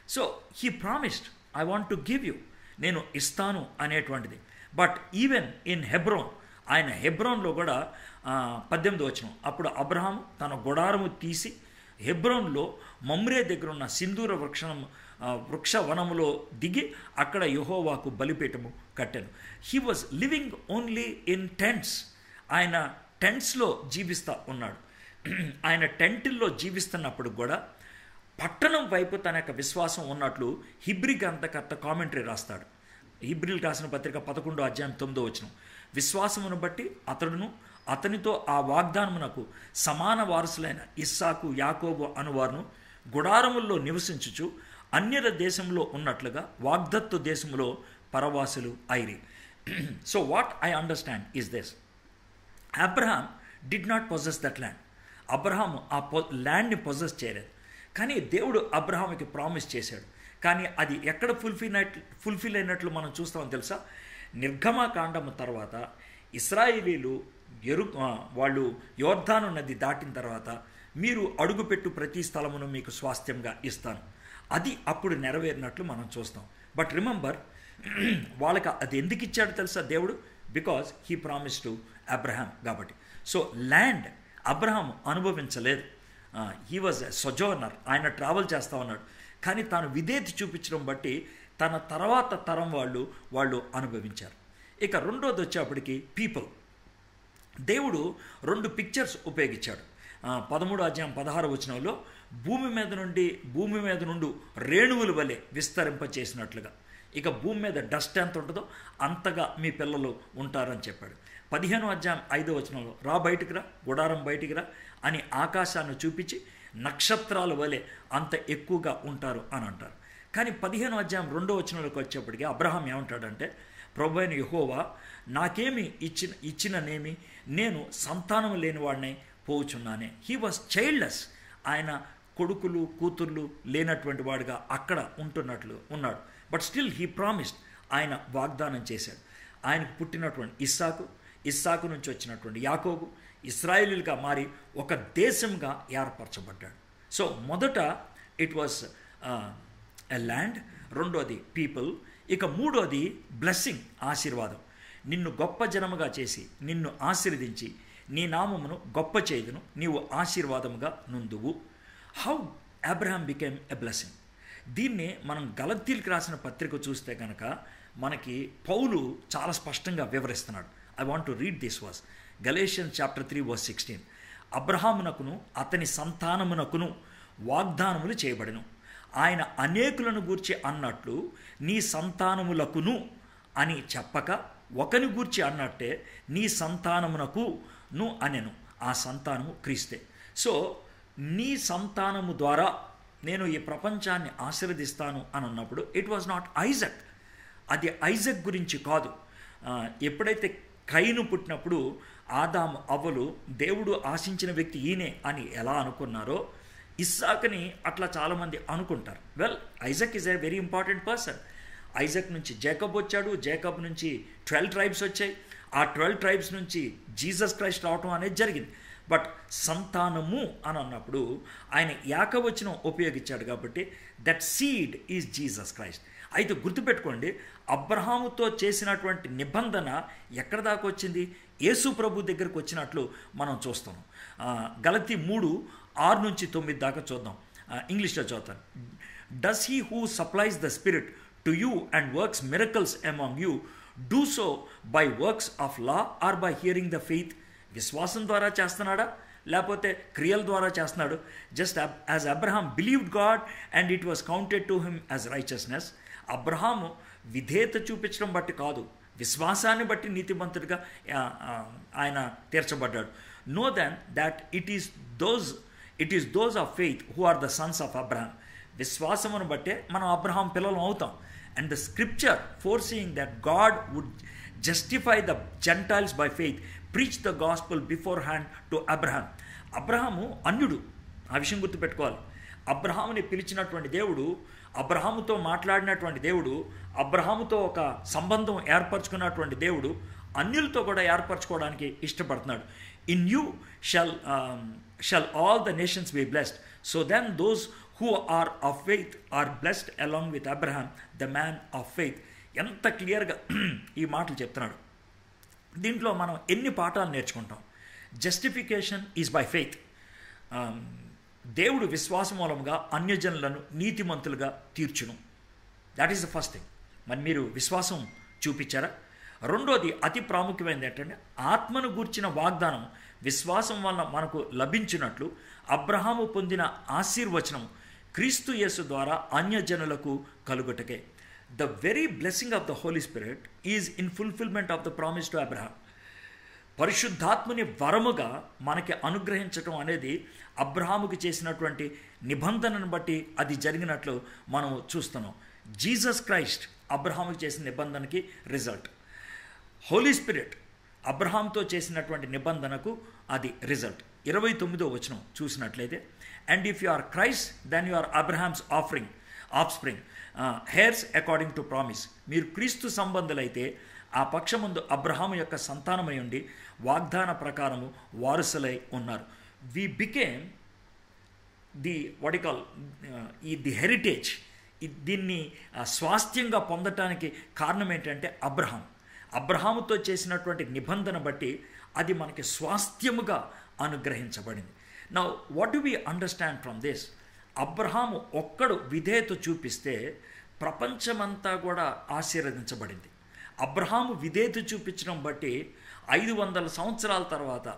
so he promised I want to give you నేను ఇస్తాను అనేటువంటిది బట్ ఈవెన్ ఇన్ హెబ్రోన్ ఆయన హెబ్రోన్లో కూడా ఆ, పద్దెనిమిది వచ్చిన అప్పుడు అబ్రహాం తన గుడారము తీసి హెబ్రోన్లో మమ్రే దగ్గర ఉన్న సింధూర వృక్షం ఆ, వృక్ష వనములో దిగి అక్కడ యహోవాకు బలిపీఠము కట్టాను he was living only in tents ఆయన టెంట్స్లో జీవిస్తూ ఉన్నాడు ఆయన టెంటుల్లో జీవిస్తున్నప్పుడు కూడా పట్టణం వైపు తన యొక్క విశ్వాసం ఉన్నట్లు హిబ్రి గ్రంథకర్త కామెంటరీ రాస్తాడు హిబ్రిల్ రాసిన పత్రిక పదకొండో అధ్యాయం తొమ్మిదో వచనం విశ్వాసమును బట్టి అతడును అతనితో ఆ వాగ్దానమునకు సమాన వారసులైన ఇస్సాకు యాకోబు అనువారును గుడారముల్లో నివసించుచు అన్యర దేశంలో ఉన్నట్లుగా వాగ్దత్తు దేశంలో పరవాసులు ఐరి so what I understand is this Abraham did not possess that land Abraham ఆ పొ ల్యాండ్ని పొజెస్ చేయలేదు కానీ దేవుడు అబ్రహాంకి ప్రామిస్ చేశాడు కానీ అది ఎక్కడ ఫుల్ఫిల్ అయినట్లు ఫుల్ఫిల్ అయినట్లు మనం చూస్తామని తెలుసా నిర్గమకాండము తర్వాత ఇస్రాయేలీలు ఎరు ఆ, వాళ్ళు యోర్ధాను నది దాటిన తర్వాత మీరు అడుగుపెట్టు ప్రతి స్థలమును మీకు స్వాస్థ్యంగా ఇస్తాను అది అప్పుడు నెరవేరినట్లు మనం చూస్తాం బట్ రిమెంబర్ వాళ్ళకి అది ఎందుకు ఇచ్చాడు తెలుసా దేవుడు because he promise to Abraham కాబట్టి సో ల్యాండ్ అబ్రహాం అనుభవించలేదు హీ వాజ్ ఎ సొజోనర్ ఆయన ట్రావెల్ చేస్తూ ఉన్నాడు కానీ తాను విధేయత చూపించడం బట్టి తన తర్వాత తరం వాళ్ళు వాళ్ళు అనుభవించారు ఇక రెండోది వచ్చేప్పటికి పీపుల్ దేవుడు రెండు పిక్చర్స్ ఉపయోగించాడు ఆ, పదమూడు అధ్యాయం పదహారు వచనంలో భూమి మీద నుండి భూమి మీద నుండి రేణువుల వలె విస్తరింపచేసినట్లుగా ఇక భూమి మీద డస్ట్ ఎంత ఉంటుందో అంతగా మీ పిల్లలు ఉంటారని చెప్పాడు పదిహేను అధ్యాయం ఐదో వచనంలో రా బయటికి రా గుడారం బయటికి రా అని ఆకాశాన్ని చూపించి నక్షత్రాల వలె అంత ఎక్కువగా ఉంటారు అని అంటారు కానీ పదిహేను అధ్యాయం రెండో వచనంలోకి వచ్చేప్పటికి అబ్రహాం ఏమంటాడంటే ప్రభు అయిన యహోవా నాకేమి ఇచ్చిన ఇచ్చిననేమి నేను సంతానం లేనివాడినై పోవుచున్నానే హీ వాజ్ చైల్డ్లెస్ ఆయన కొడుకులు కూతుర్లు లేనటువంటి వాడుగా అక్కడ ఉంటున్నట్లు ఉన్నాడు బట్ స్టిల్ హీ ప్రామిస్డ్ ఆయన వాగ్దానం చేశాడు ఆయనకు పుట్టినటువంటి ఇస్సాకు ఇస్సాకు నుంచి వచ్చినటువంటి యాకోబు ఇస్రాయేలీలుగా మారి ఒక దేశంగా ఏర్పరచబడ్డాడు సో మొదట ఇట్ వాస్ ఎ ల్యాండ్ రెండోది పీపుల్ ఇక మూడోది బ్లెస్సింగ్ ఆశీర్వాదం నిన్ను గొప్ప జనముగా చేసి నిన్ను ఆశీర్వదించి నీ నామమును గొప్ప చేయుదును నీవు ఆశీర్వాదముగా నుందువు how Abraham became a blessing దీన్ని మనం గలతీలకు రాసిన పత్రిక చూస్తే కనుక మనకి పౌలు చాలా స్పష్టంగా వివరిస్తున్నాడు I want to read this was Galatian chapter three verse sixteen అబ్రహామునకును అతని సంతానమునకును వాగ్దానములు చేయబడను ఆయన అనేకులను గూర్చి అన్నట్లు నీ సంతానములకును అని చెప్పక ఒకని గూర్చి అన్నట్టే నీ సంతానమునకు ను అనెను ఆ సంతానము క్రీస్తే సో నీ సంతానము ద్వారా నేను ఈ ప్రపంచాన్ని ఆశీర్వదిస్తాను అని అన్నప్పుడు ఇట్ వాజ్ నాట్ ఐజక్ అది ఐజక్ గురించి కాదు ఆ, ఎప్పుడైతే కైను పుట్టినప్పుడు ఆదాము అవ్వలు దేవుడు ఆశించిన వ్యక్తి ఈయనే అని ఎలా అనుకున్నారో ఇస్సాక్ని అట్లా చాలామంది అనుకుంటారు well Isaac is a very important person Isaac నుంచి జేకబ్ వచ్చాడు జేకబ్ నుంచి ట్వెల్వ్ ట్రైబ్స్ వచ్చాయి ఆ ట్వెల్వ్ ట్రైబ్స్ నుంచి జీసస్ క్రైస్ట్ రావటం అనేది జరిగింది బట్ సంతానము అని అన్నప్పుడు ఆయన ఏకవచనం ఉపయోగించాడు కాబట్టి that seed is Jesus Christ అయితే గుర్తుపెట్టుకోండి అబ్రహాముతో చేసినటువంటి నిబంధన ఎక్కడ దాకా వచ్చింది యేసు ప్రభు దగ్గరకు వచ్చినట్లు మనం చూస్తాం ఆ, గలతి మూడు ఆరు నుంచి తొమ్మిది దాకా చూద్దాం ఆ, ఇంగ్లీష్లో చూద్దాం does he who supplies the Spirit to you and works miracles among you do so by works of law or by hearing the faith విశ్వాసం ద్వారా చేస్తున్నాడా లేకపోతే క్రియల ద్వారా చేస్తున్నాడు just as Abraham believed God and it was counted to him as righteousness Abraham విధేయత చూపించడం బట్టి కాదు విశ్వాసాన్ని బట్టి నీతిమంతుడిగా ఆ, ఆ, ఆయన తీర్చబడ్డాడు no then that it is those it is those of faith who are the sons of Abraham విశ్వాసమును బట్టే మనం అబ్రహాం పిల్లలం అవుతాం and the scripture foreseeing that God would justify the Gentiles by faith preach the gospel beforehand to Abraham Abraham అన్యుడు ఆ విషయం గుర్తుపెట్టుకోవాలి అబ్రహాముని పిలిచినటువంటి దేవుడు అబ్రహాముతో మాట్లాడినటువంటి దేవుడు అబ్రహాముతో ఒక సంబంధం ఏర్పరచుకున్నటువంటి దేవుడు అన్యులతో కూడా ఏర్పరచుకోవడానికి ఇష్టపడుతున్నాడు in you shall shall all the nations be blessed so then those who are of faith are blessed along with Abraham the man of faith ఎంత క్లియర్గా ఈ మాటలు చెప్తున్నాడు దీంట్లో మనం ఎన్ని పాఠాలు నేర్చుకుంటాం జస్టిఫికేషన్ ఈజ్ బై ఫెయిత్ దేవుడు విశ్వాసం మూలంగా అన్యజనులను నీతిమంతులుగా తీర్చును that is the first thing మరి మీరు విశ్వాసం చూపించారా రెండోది అతి ప్రాముఖ్యమైనది ఏంటంటే ఆత్మను గూర్చిన వాగ్దానం విశ్వాసం వలన మనకు లభించినట్లు అబ్రహాము పొందిన ఆశీర్వచనం క్రీస్తు యేసు ద్వారా అన్యజనులకు కలుగుటకే the very blessing of the Holy Spirit is in fulfilment of the promise to Abraham పరిశుద్ధాత్మని వరముగా మనకి అనుగ్రహించటం అనేది అబ్రహాముకి చేసినటువంటి నిబంధనను బట్టి అది జరిగినట్లు మనం చూస్తున్నాం జీసస్ క్రైస్ట్ అబ్రహాముకి చేసిన నిబంధనకి రిజల్ట్ హోలీ స్పిరిట్ అబ్రహాంతో చేసినటువంటి నిబంధనకు అది రిజల్ట్ ఇరవై తొమ్మిదో వచనం చూసినట్లయితే and if you are Christ then you are Abraham's offering of spring heirs according to promise మీరు క్రీస్తు సంబంధులైతే ఆ పక్షముందు అబ్రహాము యొక్క సంతానమై ఉండి వాగ్దాన ప్రకారము వారసులై ఉన్నారు వి బికేమ్ ది వడికాల్ ఈ ది హెరిటేజ్ దీన్ని స్వాస్థ్యంగా పొందటానికి కారణం ఏంటంటే అబ్రహాం అబ్రహాముతో చేసినటువంటి నిబంధన బట్టి అది మనకి స్వాస్థ్యముగా అనుగ్రహించబడింది నా what do we understand from this Abraham ఒక్కడు విధేయత చూపిస్తే ప్రపంచమంతా కూడా ఆశీర్వదించబడింది అబ్రహాము విధేయత చూపించడం బట్టి ఐదు వందల సంవత్సరాల తర్వాత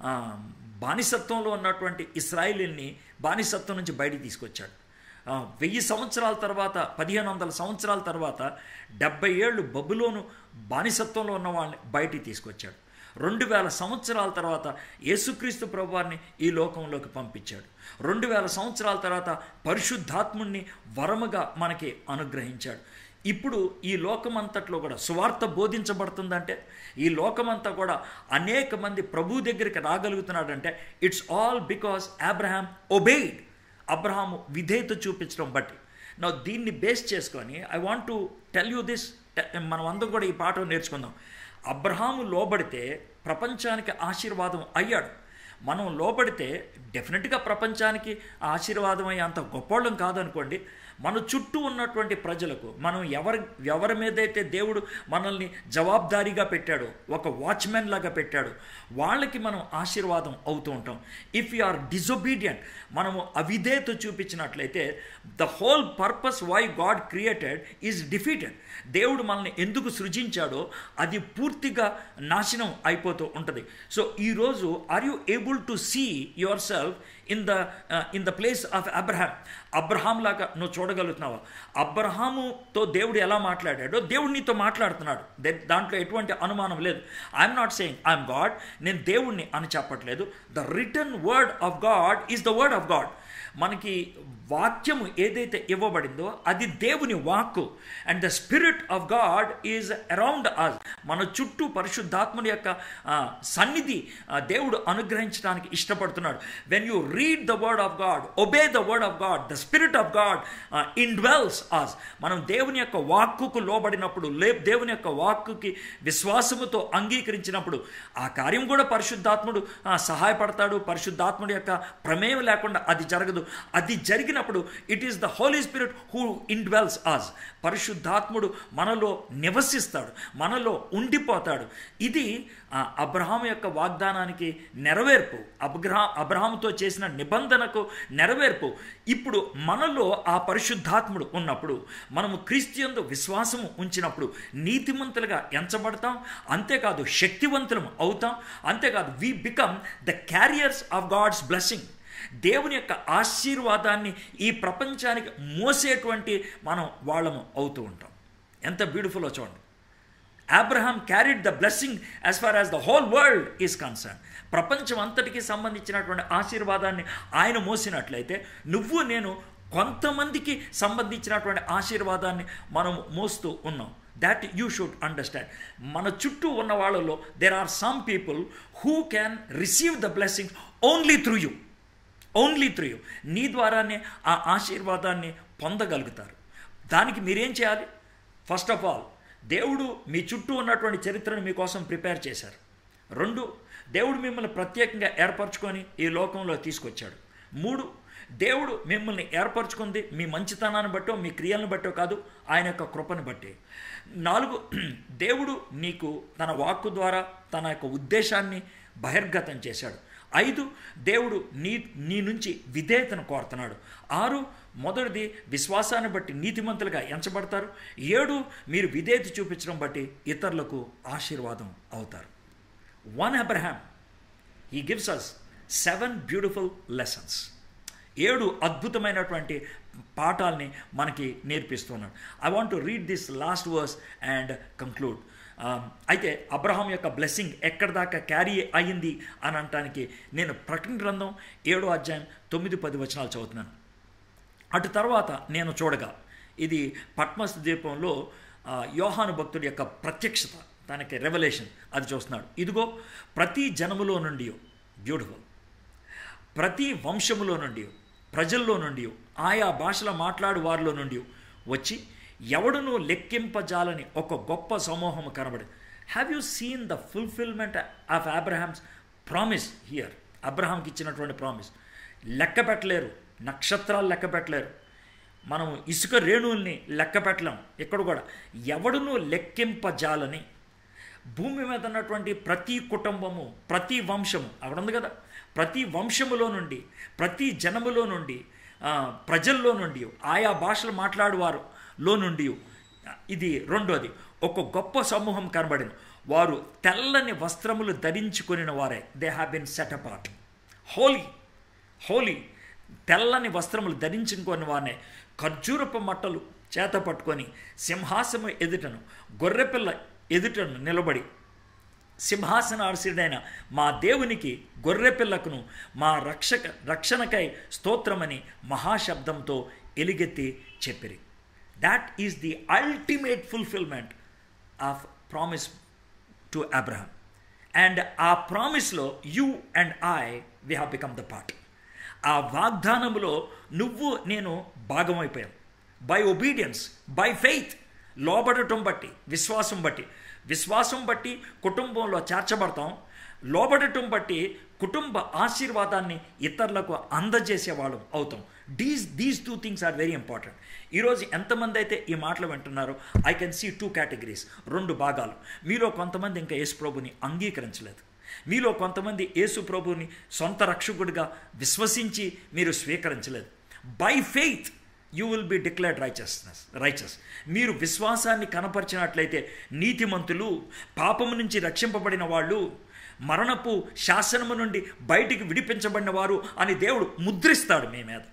బానిసత్వంలో ఉన్నటువంటి ఇస్రాయిల్ని బానిసత్వం నుంచి బయటికి తీసుకొచ్చాడు వెయ్యి సంవత్సరాల తర్వాత పదిహేను వందల సంవత్సరాల తర్వాత డెబ్బై ఏళ్ళు బబులోను బానిసత్వంలో ఉన్న వాళ్ళని బయటికి తీసుకొచ్చాడు రెండు వేల సంవత్సరాల తర్వాత యేసుక్రీస్తు ప్రభువారిని ఈ లోకంలోకి పంపించాడు రెండు వేల సంవత్సరాల తర్వాత పరిశుద్ధాత్ముణ్ణి వరముగా మనకి అనుగ్రహించాడు ఇప్పుడు ఈ లోకమంతట్లో కూడా సువార్త బోధించబడుతుందంటే ఈ లోకమంతా కూడా అనేక మంది ప్రభు దగ్గరికి రాగలుగుతున్నాడంటే it's all because Abraham obeyed Abraham విధేయత చూపించడం బట్టి నా దీన్ని బేస్ చేసుకొని I want to tell you this మనం అందరం కూడా ఈ పాఠం నేర్చుకుందాం అబ్రహాము లోబడితే ప్రపంచానికి ఆశీర్వాదం అయ్యాడు మనం లోబడితే డెఫినెట్గా ప్రపంచానికి ఆశీర్వాదం అయ్యే అంత గొప్పోళ్ళం కాదనుకోండి మన చుట్టూ ఉన్నటువంటి ప్రజలకు మనం ఎవరి ఎవరి మీదైతే దేవుడు మనల్ని జవాబుదారీగా పెట్టాడో ఒక వాచ్మెన్ లాగా పెట్టాడు వాళ్ళకి మనం ఆశీర్వాదం అవుతూ ఉంటాం ఇఫ్ యు ఆర్ డిజొబీడియంట్ మనము అవిధేయత చూపించినట్లయితే the whole purpose why God created is defeated దేవుడు మనల్ని ఎందుకు సృజించాడో అది పూర్తిగా నాశనం అయిపోతూ ఉంటుంది సో ఈరోజు are you able to see yourself in the in the place of Abraham Abraham లాగా నువ్వు చూడగలుగుతున్నావా అబ్రహాముతో దేవుడు ఎలా మాట్లాడాడో దేవుడు నీతో మాట్లాడుతున్నాడు దాంట్లో ఎటువంటి అనుమానం లేదు I'm not saying I'm God నేను దేవుణ్ణి అని చెప్పట్లేదు the return word of God is the word of God మనకి వాక్యము ఏదైతే ఇవ్వబడిందో అది దేవుని వాక్కు and the Spirit of God is around us మన చుట్టూ పరిశుద్ధాత్ముని యొక్క సన్నిధి దేవుడు అనుగ్రహించడానికి ఇష్టపడుతున్నాడు when you read the word of God obey the word of God the Spirit of God indwells us మనం దేవుని యొక్క వాక్కుకు లోబడినప్పుడు లే దేవుని యొక్క వాక్కుకి విశ్వాసముతో అంగీకరించినప్పుడు ఆ కార్యం కూడా పరిశుద్ధాత్ముడు సహాయపడతాడు పరిశుద్ధాత్ముడి యొక్క ప్రమేయం లేకుండా అది జరగదు అది జరిగినప్పుడు it is the Holy Spirit who indwells us పరిశుద్ధాత్ముడు మనలో నివసిస్తాడు మనలో ఉండిపోతాడు ఇది అబ్రహాం యొక్క వాగ్దానానికి నెరవేర్పు అబ్రహా అబ్రహాముతో చేసిన నిబంధనకు నెరవేర్పు ఇప్పుడు మనలో ఆ పరిశుద్ధాత్ముడు ఉన్నప్పుడు మనము క్రీస్తుయందు విశ్వాసము ఉంచినప్పుడు నీతిమంతులుగా ఎంచబడతాం అంతేకాదు శక్తివంతులం అవుతాం అంతేకాదు we become the carriers of God's blessing దేవుని యొక్క ఆశీర్వాదాన్ని ఈ ప్రపంచానికి మోసేటువంటి మనం వాళ్ళము అవుతూ ఉంటాం ఎంత బ్యూటిఫుల్లో చూడండి Abraham carried the blessing as far as the whole world is concern ప్రపంచం అంతటికి సంబంధించినటువంటి ఆశీర్వాదాన్ని ఆయన మోసినట్లయితే నువ్వు నేను కొంతమందికి సంబంధించినటువంటి ఆశీర్వాదాన్ని మనం మోస్తూ ఉన్నాం దాట్ యూ షుడ్ అండర్స్టాండ్ మన చుట్టూ ఉన్న వాళ్ళలో there are some people who can receive the blessing only through you only through you నీ ద్వారానే ఆ ఆశీర్వాదాన్ని పొందగలుగుతారు దానికి మీరేం చేయాలి ఫస్ట్ ఆఫ్ ఆల్ దేవుడు మీ చుట్టూ ఉన్నటువంటి చరిత్రను మీకోసం ప్రిపేర్ చేశారు రెండు దేవుడు మిమ్మల్ని ప్రత్యేకంగా ఏర్పరచుకొని ఈ లోకంలో తీసుకొచ్చాడు మూడు దేవుడు మిమ్మల్ని ఏర్పరచుకుంది మీ మంచితనాన్ని బట్టో మీ క్రియలను బట్టో కాదు ఆయన యొక్క కృపను బట్టి నాలుగు దేవుడు నీకు తన వాక్కు ద్వారా తన యొక్క ఉద్దేశాన్ని బహిర్గతం చేశాడు ఐదు దేవుడు నీ నీ నుంచి విధేయతను కోరుతున్నాడు ఆరు మొదటిది విశ్వాసాన్ని బట్టి నీతిమంతులుగా ఎంచబడతారు ఏడు మీరు విధేయత చూపించడం బట్టి ఇతరులకు ఆశీర్వాదం అవుతారు one Abraham he gives us seven beautiful lessons ఏడు అద్భుతమైనటువంటి పాఠాలని మనకి నేర్పిస్తున్నాడు I want to read this last verse and conclude అయితే అబ్రహాం యొక్క బ్లెస్సింగ్ ఎక్కడి దాకా క్యారీ అయ్యింది అని అనటానికి నేను ప్రకటన గ్రంథం ఏడో అధ్యాయం తొమ్మిది పది వచనాలు చదువుతున్నాను అటు తర్వాత నేను చూడగా ఇది పద్మస్ ద్వీపంలో ఆ, యోహాను భక్తుడి యొక్క ప్రత్యక్షత తనకి రెవల్యూషన్ అది చూస్తున్నాడు ఇదిగో ప్రతి జనములో నుండి బ్యూటిఫుల్ ప్రతి వంశములో నుండి ప్రజల్లో నుండి ఆయా భాషల మాట్లాడు వారిలో నుండి వచ్చి ఎవడునూ లెక్కింపజాలని ఒక గొప్ప సమూహం కనబడి have you seen the fulfilment of Abraham's promise here అబ్రహాంకి ఇచ్చినటువంటి ప్రామిస్ లెక్క పెట్టలేరు నక్షత్రాలు లెక్క పెట్టలేరు మనం ఇసుక రేణువుల్ని లెక్క పెట్టలేం ఇక్కడ కూడా ఎవడునూ లెక్కింపజాలని భూమి మీద ఉన్నటువంటి ప్రతి కుటుంబము ప్రతి వంశము అక్కడ ఉంది కదా ప్రతి వంశములో నుండి ప్రతి జనములో నుండి ఆ, ప్రజల్లో నుండి ఆయా భాషలు మాట్లాడువారు లో నుండి ఇది రెండోది ఒక గొప్ప సమూహం కనబడిన వారు తెల్లని వస్త్రములు ధరించుకొనిన వారే they have been set apart holy holy తెల్లని వస్త్రములు ధరించుకొని వారినే ఖర్జూరపు మట్టలు చేత పట్టుకొని సింహాసము ఎదుటను గొర్రెపిల్ల ఎదుటను నిలబడి సింహాసనార్సుడైన మా దేవునికి గొర్రెపిల్లకును మా రక్షక రక్షణకై స్తోత్రమని మహాశబ్దంతో ఎలుగెత్తి చెప్పిరి that is the ultimate fulfilment of promise to Abraham and ఆ ప్రామిస్లో you and I we have become the part ఆ వాగ్దానములో నువ్వు నేను భాగమైపోయాం బై ఒబీడియన్స్ బై ఫెయిత్ లోబడటం బట్టి విశ్వాసం బట్టి విశ్వాసం బట్టి కుటుంబంలో చేర్చబడతాం లోబడటం బట్టి కుటుంబ ఆశీర్వాదాన్ని ఇతరులకు అందజేసే వాళ్ళం అవుతాం these these two things are very important ఈరోజు ఎంతమంది అయితే ఈ మాటలు వింటున్నారో I can see two categories రెండు భాగాలు మీలో కొంతమంది ఇంకా యేసు ప్రభుని అంగీకరించలేదు మీలో కొంతమంది యేసు ప్రభుని సొంత రక్షకుడిగా విశ్వసించి మీరు స్వీకరించలేదు by faith you will be declared righteousness righteous మీరు విశ్వాసాన్ని కనపరిచినట్లయితే నీతిమంతులు పాపము నుంచి రక్షింపబడిన వాళ్ళు మరణపు శాసనము నుండి బయటికి విడిపించబడిన వారు అని దేవుడు ముద్రిస్తాడు మీ మీద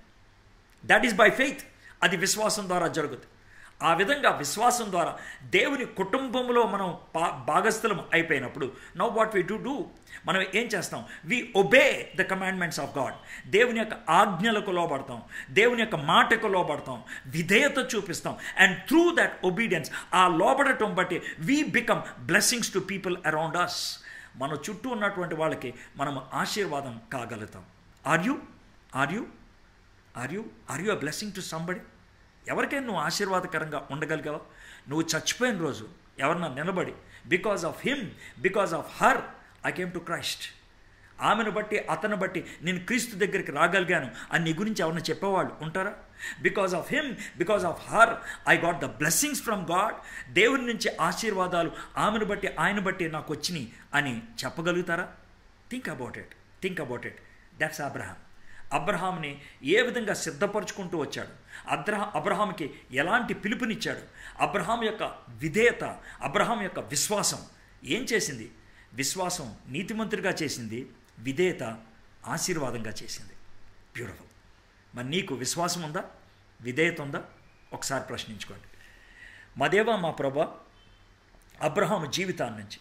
దట్ ఈస్ బై ఫెయిత్ అది విశ్వాసం ద్వారా జరుగుతుంది ఆ విధంగా విశ్వాసం ద్వారా దేవుని కుటుంబంలో మనం పా భాగస్థలం అయిపోయినప్పుడు now what we do do మనం ఏం చేస్తాం we obey the commandments of God దేవుని యొక్క ఆజ్ఞలకు లోబడతాం దేవుని యొక్క మాటకు లోబడతాం విధేయత చూపిస్తాం అండ్ త్రూ దట్ ఒబీడియన్స్ ఆ లోబడటం బట్టి we become blessings to people around us మన చుట్టూ ఉన్నటువంటి వాళ్ళకి మనం ఆశీర్వాదం కాగలుగుతాం are you are you are you are you a blessing to somebody ఎవరికైనా నువ్వు ఆశీర్వాదకరంగా ఉండగలిగావా నువ్వు చచ్చిపోయిన రోజు ఎవరన్నా నిలబడి because of him because of her I came to Christ ఆమెను బట్టి అతను బట్టి నేను క్రీస్తు దగ్గరికి రాగలిగాను అని నీ గురించి ఎవరైనా చెప్పేవాళ్ళు ఉంటారా because of him because of her I got the blessings from God దేవుని నుంచి ఆశీర్వాదాలు ఆమెను బట్టి ఆయన బట్టి నాకు వచ్చినాయి అని చెప్పగలుగుతారా think about it think about it that's Abraham అబ్రహాంని ఏ విధంగా సిద్ధపరచుకుంటూ వచ్చాడు అబ్రహా అబ్రహాంకి ఎలాంటి పిలుపునిచ్చాడు అబ్రహాం యొక్క విధేయత అబ్రహాం యొక్క విశ్వాసం ఏం చేసింది విశ్వాసం నీతిమంతుడిగా చేసింది విధేయత ఆశీర్వాదంగా చేసింది బ్యూటిఫుల్ మరి నీకు విశ్వాసం ఉందా విధేయత ఉందా ఒకసారి ప్రశ్నించుకోండి మా దేవా మా ప్రభా అబ్రహాం జీవితాన్ని నుంచి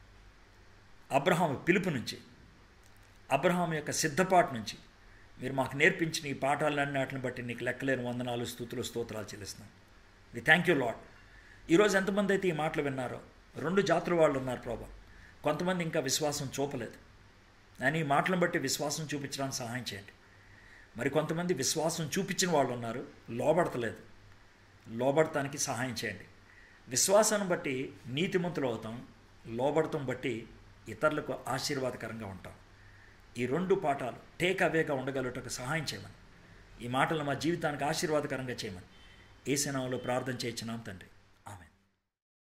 అబ్రహాం పిలుపు నుంచి అబ్రహాం యొక్క సిద్ధపాటు నుంచి మీరు మాకు నేర్పించిన ఈ పాఠాలన్నిటిని బట్టి నీకు లెక్కలేని వందనాలు స్థుతులు స్తోత్రాలు చెల్లిస్తున్నాం వి థ్యాంక్ యూ లాడ్ ఈరోజు ఎంతమంది అయితే ఈ మాటలు విన్నారో రెండు జాతుల వాళ్ళు ఉన్నారు ప్రభా కొంతమంది ఇంకా విశ్వాసం చూపలేదు కానీ ఈ మాటలను బట్టి విశ్వాసం చూపించడానికి సహాయం చేయండి మరి కొంతమంది విశ్వాసం చూపించిన వాళ్ళు ఉన్నారు లోబడతలేదు లోబడటానికి సహాయం చేయండి విశ్వాసాన్ని బట్టి నీతిమంతులు అవుతాం లోబడటం బట్టి ఇతరులకు ఆశీర్వాదకరంగా ఉంటాం ఈ రెండు పాఠాలు టేక్ అవేగా ఉండగలుగుటకు సహాయం చేయమని ఈ మాటలు మా జీవితానికి ఆశీర్వాదకరంగా చేయమని ఏ సినిమాలో ప్రార్థన చేయించినాం తండ్రి